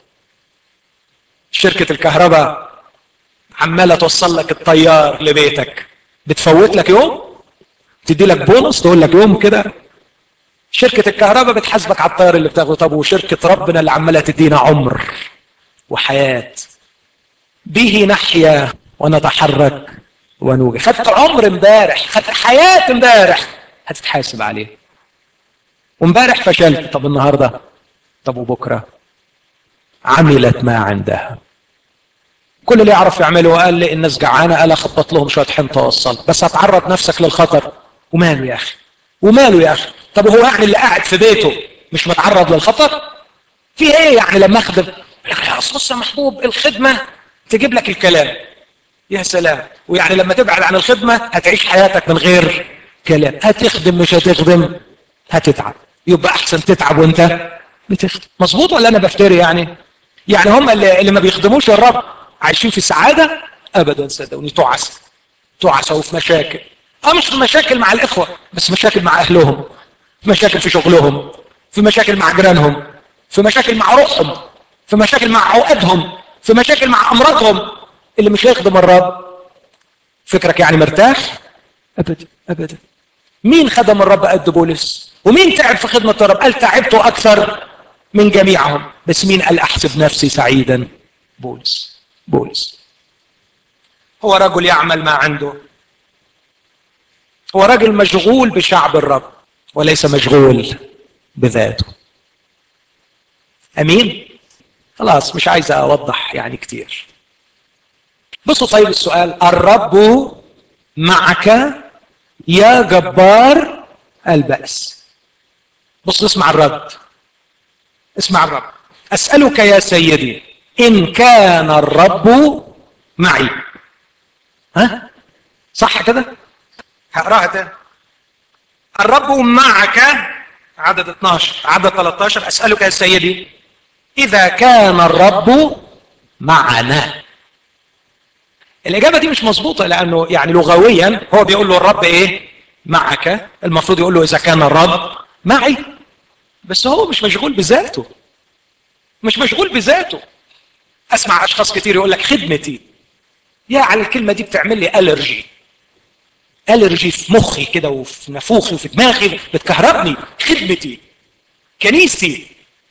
شركة الكهرباء عمالة توصل لك الطيار لبيتك بتفوت لك يوم تدي لك بونص تقول لك يوم كده شركة الكهرباء بتحاسبك على الطيار اللي بتاخده طب وشركة ربنا اللي عمالة تدينا عمر وحياة به نحيا ونتحرك ونوجد خدت عمر امبارح خدت حياة امبارح هتتحاسب عليه وامبارح فشلت طب النهاردة طب وبكرة عملت ما عندها كل اللي يعرف يعمله قال لي الناس جعانة قال اخبط لهم شوية حنطة وصل بس هتعرض نفسك للخطر وماله يا اخي وماله يا اخي طب هو يعني اللي قاعد في بيته مش متعرض للخطر في ايه يعني لما اخدم يا بص يا محبوب الخدمة تجيب لك الكلام يا سلام ويعني لما تبعد عن الخدمة هتعيش حياتك من غير كلام هتخدم مش هتخدم هتتعب يبقى احسن تتعب وانت بتخدم مظبوط ولا انا بفتري يعني يعني هم اللي, اللي ما بيخدموش الرب عايشين في سعادة ابدا صدقوني تعس تعس وفي مشاكل اه مش في مشاكل مع الاخوة بس مشاكل مع اهلهم في مشاكل في شغلهم في مشاكل مع جيرانهم في مشاكل مع روحهم في مشاكل مع عقدهم في مشاكل مع امراضهم اللي مش هيخدم الرب فكرك يعني مرتاح ابدا ابدا مين خدم الرب قد بولس ومين تعب في خدمة الرب قال تعبت أكثر من جميعهم بس مين قال أحسب نفسي سعيدا بولس بولس هو رجل يعمل ما عنده هو رجل مشغول بشعب الرب وليس مشغول بذاته امين خلاص مش عايز اوضح يعني كتير بصوا طيب السؤال الرب معك يا جبار البأس بص اسمع الرد اسمع الرب أسألك يا سيدي إن كان الرب معي ها صح كده هقراها تاني الرب معك عدد 12 عدد 13 أسألك يا سيدي إذا كان الرب معنا الإجابة دي مش مظبوطة لأنه يعني لغويا هو بيقول له الرب إيه معك المفروض يقول له إذا كان الرب معي بس هو مش مشغول بذاته مش مشغول بذاته أسمع أشخاص كتير يقول لك خدمتي يا على الكلمة دي بتعمل لي ألرجي ألرجي في مخي كده وفي نافوخي وفي دماغي بتكهربني خدمتي كنيستي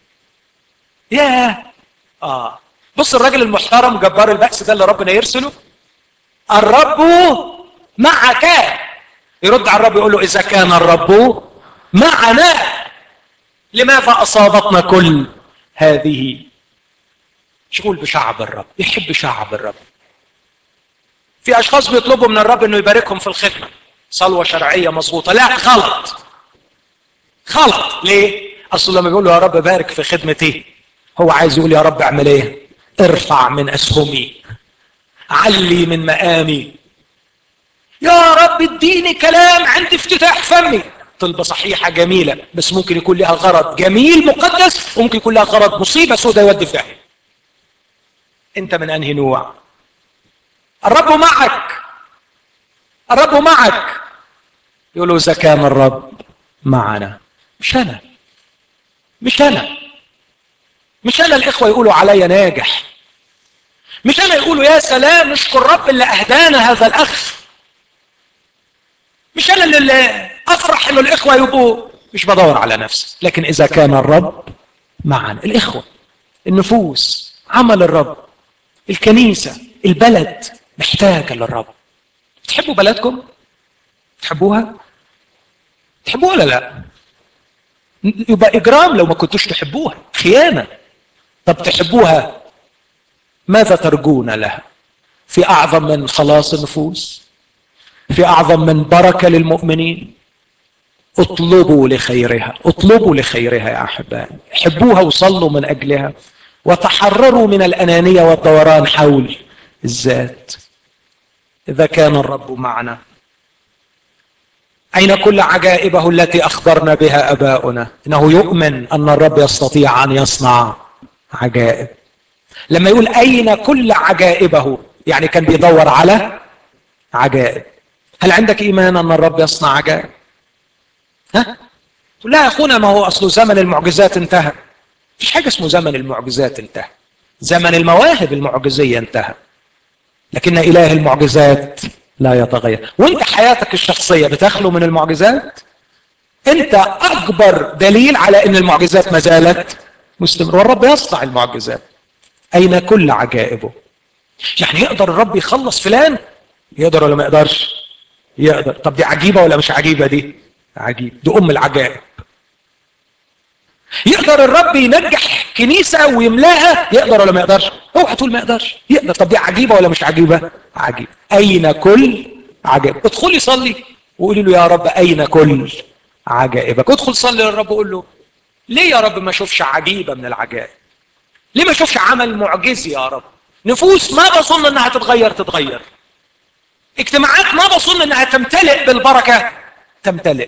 يا اه بص الراجل المحترم جبار البأس ده اللي ربنا يرسله الرب معك يرد على الرب يقول له إذا كان الرب معنا لماذا أصابتنا كل هذه شغول بشعب الرب يحب شعب الرب في أشخاص بيطلبوا من الرب أنه يباركهم في الخدمة صلوة شرعية مظبوطة لا غلط غلط ليه؟ أصل لما بيقول له يا رب بارك في خدمتي هو عايز يقول يا رب اعمل ايه؟ ارفع من أسهمي علي من مقامي يا رب اديني كلام عند افتتاح فمي طلبة صحيحة جميلة بس ممكن يكون لها غرض جميل مقدس وممكن يكون لها غرض مصيبة سوداء يودي في داهية انت من انهي نوع الرب معك الرب معك يقول له اذا كان الرب معنا مش انا مش انا مش انا الاخوه يقولوا عليا ناجح مش انا يقولوا يا سلام نشكر رب اللي اهدانا هذا الاخ مش انا اللي افرح انه الاخوه يبقوا مش بدور على نفسي لكن اذا كان الرب معنا الاخوه النفوس عمل الرب الكنيسه البلد محتاجه للرب تحبوا بلدكم تحبوها تحبوها ولا لا يبقى اجرام لو ما كنتوش تحبوها خيانه طب تحبوها ماذا ترجون لها في اعظم من خلاص النفوس في اعظم من بركه للمؤمنين اطلبوا لخيرها اطلبوا لخيرها يا احبائي حبوها وصلوا من اجلها وتحرروا من الانانيه والدوران حول الذات اذا كان الرب معنا اين كل عجائبه التي اخبرنا بها اباؤنا انه يؤمن ان الرب يستطيع ان يصنع عجائب لما يقول اين كل عجائبه يعني كان بيدور على عجائب هل عندك ايمان ان الرب يصنع عجائب ها لا يا اخونا ما هو اصله زمن المعجزات انتهى مفيش حاجه اسمه زمن المعجزات انتهى زمن المواهب المعجزيه انتهى لكن اله المعجزات لا يتغير وانت حياتك الشخصيه بتخلو من المعجزات انت اكبر دليل على ان المعجزات ما زالت مستمر والرب يصنع المعجزات اين كل عجائبه يعني يقدر الرب يخلص فلان يقدر ولا ما يقدرش يقدر طب دي عجيبه ولا مش عجيبه دي عجيب دي ام العجائب يقدر الرب ينجح كنيسه ويملاها يقدر ولا ما يقدرش اوعى تقول ما يقدرش يقدر طب دي عجيبه ولا مش عجيبه عجيب اين كل عجائب ادخلي صلي وقولي له يا رب اين كل عجائبك ادخل صلي للرب وقول له ليه يا رب ما اشوفش عجيبه من العجائب ليه ما اشوفش عمل معجزي يا رب نفوس ما بظن انها تتغير تتغير اجتماعات ما بظن انها تمتلئ بالبركه تمتلئ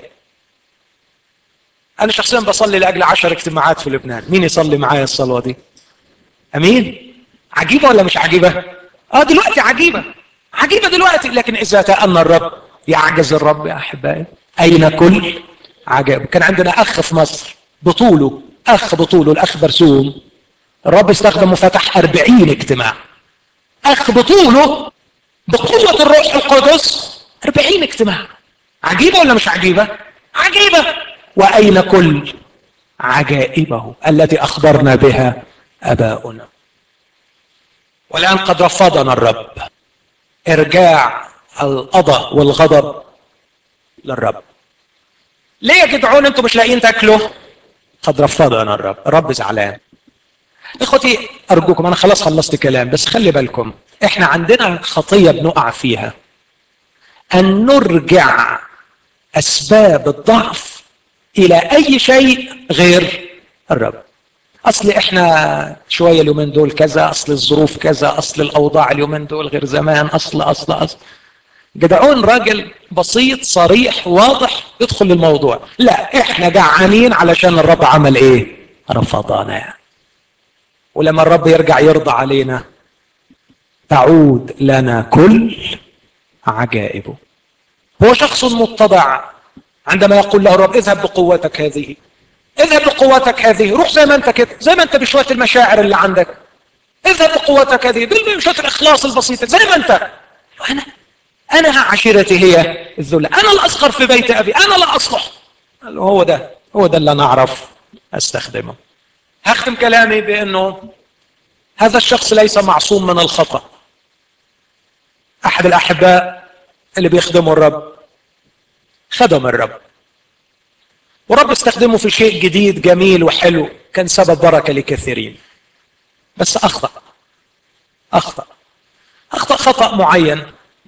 انا شخصيا بصلي لاجل عشر اجتماعات في لبنان مين يصلي معايا الصلوه دي امين عجيبه ولا مش عجيبه اه دلوقتي عجيبه عجيبه دلوقتي لكن اذا تأنى الرب يعجز الرب يا احبائي اين كل عجائب كان عندنا اخ في مصر بطوله اخ بطوله الاخ برسوم الرب استخدمه فتح أربعين اجتماع اخ بطوله بقوة الروح القدس أربعين اجتماع عجيبة ولا مش عجيبة عجيبة وأين كل عجائبه التي أخبرنا بها أباؤنا والآن قد رفضنا الرب إرجاع القضاء والغضب للرب ليه يا جدعون انتوا مش لاقيين تاكلوا قد رفضنا الرب الرب زعلان اخوتي ارجوكم انا خلاص خلصت كلام بس خلي بالكم احنا عندنا خطيه بنقع فيها ان نرجع اسباب الضعف الى اي شيء غير الرب اصل احنا شويه اليومين دول كذا اصل الظروف كذا اصل الاوضاع اليومين دول غير زمان اصل اصل اصل جدعون راجل بسيط صريح واضح يدخل للموضوع لا احنا جعانين علشان الرب عمل ايه رفضنا ولما الرب يرجع يرضى علينا تعود لنا كل عجائبه هو شخص متضع عندما يقول له الرب اذهب بقوتك هذه اذهب بقوتك هذه روح زي ما انت كده زي ما انت بشويه المشاعر اللي عندك اذهب بقوتك هذه بشويه الاخلاص البسيطه زي ما انت انا انا عشيرتي هي الذله انا الاصغر في بيت ابي انا لا اصلح هو ده هو ده اللي انا اعرف استخدمه هختم كلامي بانه هذا الشخص ليس معصوم من الخطا احد الاحباء اللي بيخدموا الرب خدم الرب ورب استخدمه في شيء جديد جميل وحلو كان سبب بركه لكثيرين بس اخطا اخطا اخطا خطا معين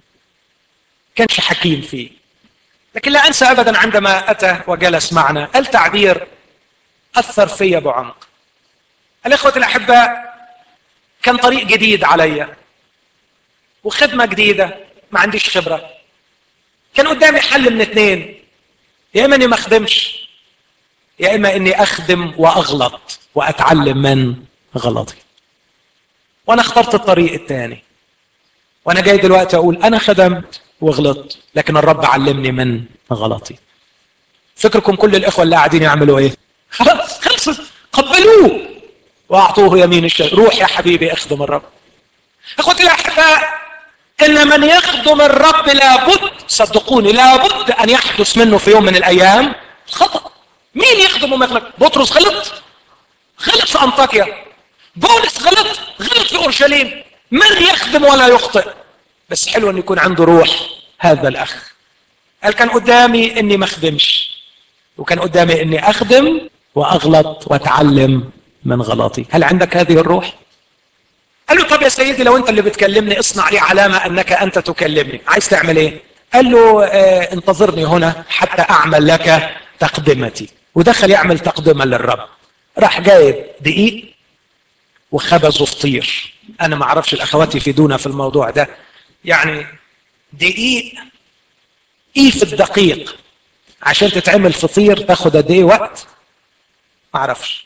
كانش حكيم فيه لكن لا انسى ابدا عندما اتى وجلس معنا قال تعبير اثر فيا بعمق الاخوه الاحباء كان طريق جديد عليا وخدمه جديده ما عنديش خبره كان قدامي حل من اثنين يا اما اني ما اخدمش يا اما اني اخدم واغلط واتعلم من غلطي وانا اخترت الطريق الثاني وانا جاي دلوقتي اقول انا خدمت وغلطت لكن الرب علمني من غلطي فكركم كل الاخوه اللي قاعدين يعملوا ايه خلاص خلصت قبلوه واعطوه يمين الشيء روح يا حبيبي اخدم الرب اخوتي الاحباء ان من يخدم الرب لابد صدقوني لابد ان يحدث منه في يوم من الايام خطا مين يخدم وما يغلط بطرس غلط غلط في انطاكيا بولس غلط غلط في اورشليم من يخدم ولا يخطئ بس حلو ان يكون عنده روح هذا الاخ قال كان قدامي اني ما اخدمش وكان قدامي اني اخدم واغلط واتعلم من غلطي هل عندك هذه الروح قال له طب يا سيدي لو انت اللي بتكلمني اصنع لي علامه انك انت تكلمني عايز تعمل ايه قال له اه انتظرني هنا حتى اعمل لك تقدمتي ودخل يعمل تقدمه للرب راح جايب دقيق وخبزه فطير انا ما اعرفش الاخوات يفيدونا في الموضوع ده يعني دقيق ايه في الدقيق عشان تتعمل فطير تاخد قد ايه وقت ما اعرفش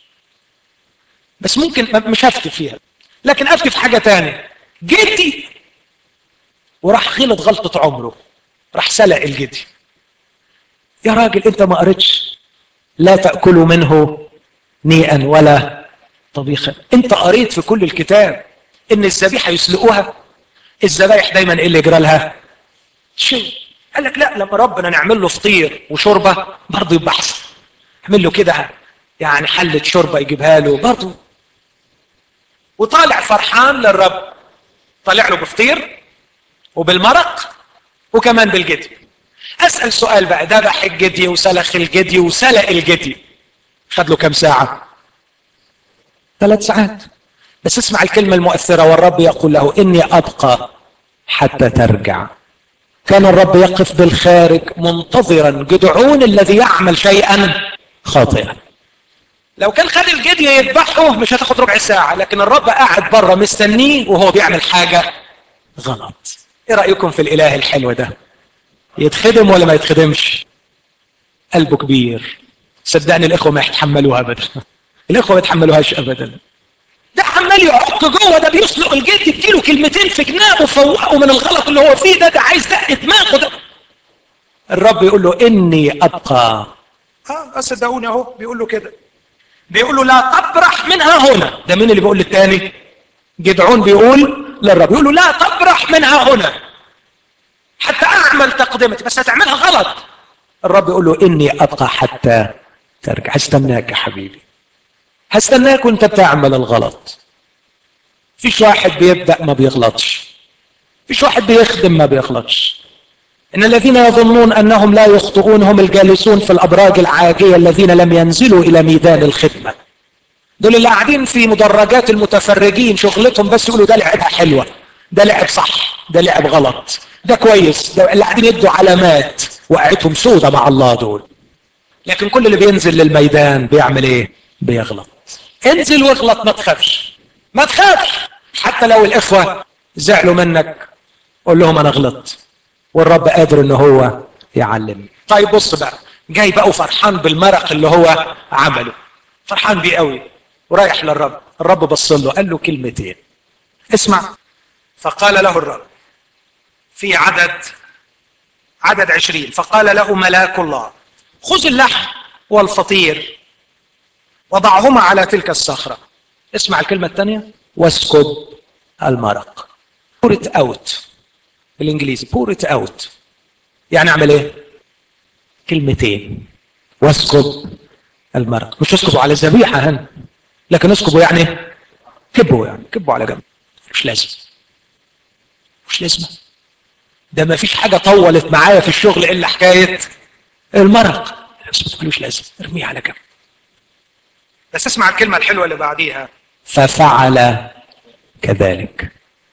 بس ممكن مش هفتي فيها لكن افتي في حاجه تانية جدي وراح غلط غلطه عمره راح سلق الجدي يا راجل انت ما قريتش لا تاكلوا منه نيئا ولا طبيخا انت قريت في كل الكتاب ان الذبيحه يسلقوها الذبايح دايما ايه اللي يجرى لها شيء قال لك لا لما ربنا نعمل له فطير وشوربه برضه يبقى احسن اعمل له كده يعني حله شوربه يجيبها له برضه وطالع فرحان للرب طالع له بفطير وبالمرق وكمان بالجدي اسال سؤال بقى ذبح الجدي وسلخ الجدي وسلق الجدي خد له كم ساعه ثلاث ساعات بس اسمع الكلمه المؤثره والرب يقول له اني ابقى حتى ترجع كان الرب يقف بالخارج منتظرا جدعون الذي يعمل شيئا خاطئا لو كان خد الجدي يذبحه مش هتاخد ربع ساعة لكن الرب قاعد بره مستنيه وهو بيعمل حاجة غلط ايه رأيكم في الاله الحلو ده يتخدم ولا ما يتخدمش قلبه كبير صدقني الاخوة ما يتحملوها ابدا الاخوة ما يتحملوهاش ابدا ده عمال يعق جوه ده بيسلق الجد يديله كلمتين في جنابه فوقه من الغلط اللي هو فيه ده ده عايز دق دماغه ده الرب يقول له اني ابقى اه صدقوني اهو بيقول له كده بيقول له لا تبرح منها هنا ده مين اللي بيقول للتاني جدعون بيقول للرب يقول له لا تبرح منها هنا حتى اعمل تقدمتي بس هتعملها غلط الرب يقول له اني ابقى حتى ترجع هستناك يا حبيبي هستناك وانت بتعمل الغلط فيش واحد بيبدا ما بيغلطش فيش واحد بيخدم ما بيغلطش ان الذين يظنون انهم لا يخطئون هم الجالسون في الابراج العاجيه الذين لم ينزلوا الى ميدان الخدمه دول اللي قاعدين في مدرجات المتفرجين شغلتهم بس يقولوا ده لعبها حلوه ده لعب صح ده لعب غلط ده كويس ده اللي قاعدين يدوا علامات وقعتهم سودة مع الله دول لكن كل اللي بينزل للميدان بيعمل ايه بيغلط انزل واغلط ما تخافش ما تخافش حتى لو الاخوه زعلوا منك قول لهم انا غلطت والرب قادر ان هو يعلمني طيب بص بقى جاي بقى وفرحان بالمرق اللي هو عمله فرحان بيه قوي ورايح للرب الرب بص له قال له كلمتين اسمع فقال له الرب في عدد عدد عشرين فقال له ملاك الله خذ اللحم والفطير وضعهما على تلك الصخرة اسمع الكلمة الثانية واسكب المرق pour it out بالانجليزي pour it out يعني اعمل ايه كلمتين واسكب المرق مش اسكبه على الذبيحة هنا لكن اسكبه يعني كبه يعني كبه على جنب مش لازم مش لازمة ده ما فيش حاجة طولت معايا في الشغل إلا حكاية المرق بس مش لازم ارميه على جنب بس اسمع الكلمة الحلوة اللي بعديها ففعل كذلك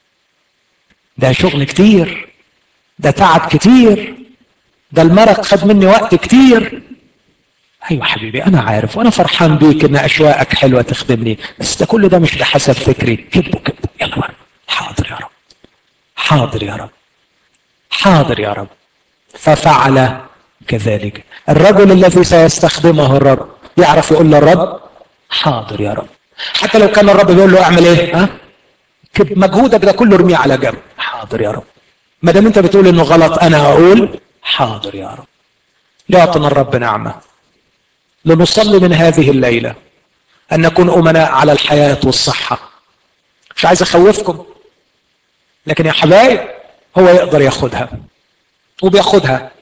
ده شغل كتير ده تعب كتير ده المرق خد مني وقت كتير ايوه حبيبي انا عارف وانا فرحان بيك ان اشواقك حلوه تخدمني بس ده كل ده مش بحسب فكري كبه كبه يلا بقى حاضر يا رب حاضر يا رب حاضر يا رب ففعل كذلك الرجل الذي سيستخدمه الرب يعرف يقول للرب حاضر يا رب حتى لو كان الرب بيقول له اعمل ايه ها كب مجهودك ده كله ارميه على جنب حاضر يا رب ما دام انت بتقول انه غلط انا هقول حاضر يا رب يعطنا الرب نعمه لنصلي من هذه الليله ان نكون امناء على الحياه والصحه مش عايز اخوفكم لكن يا حبايب هو يقدر ياخدها وبياخدها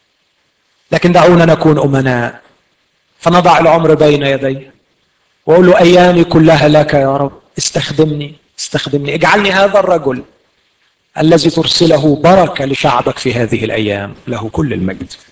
لكن دعونا نكون امناء فنضع العمر بين يديه واقول له ايامي كلها لك يا رب استخدمني استخدمني اجعلني هذا الرجل الذي ترسله بركه لشعبك في هذه الايام له كل المجد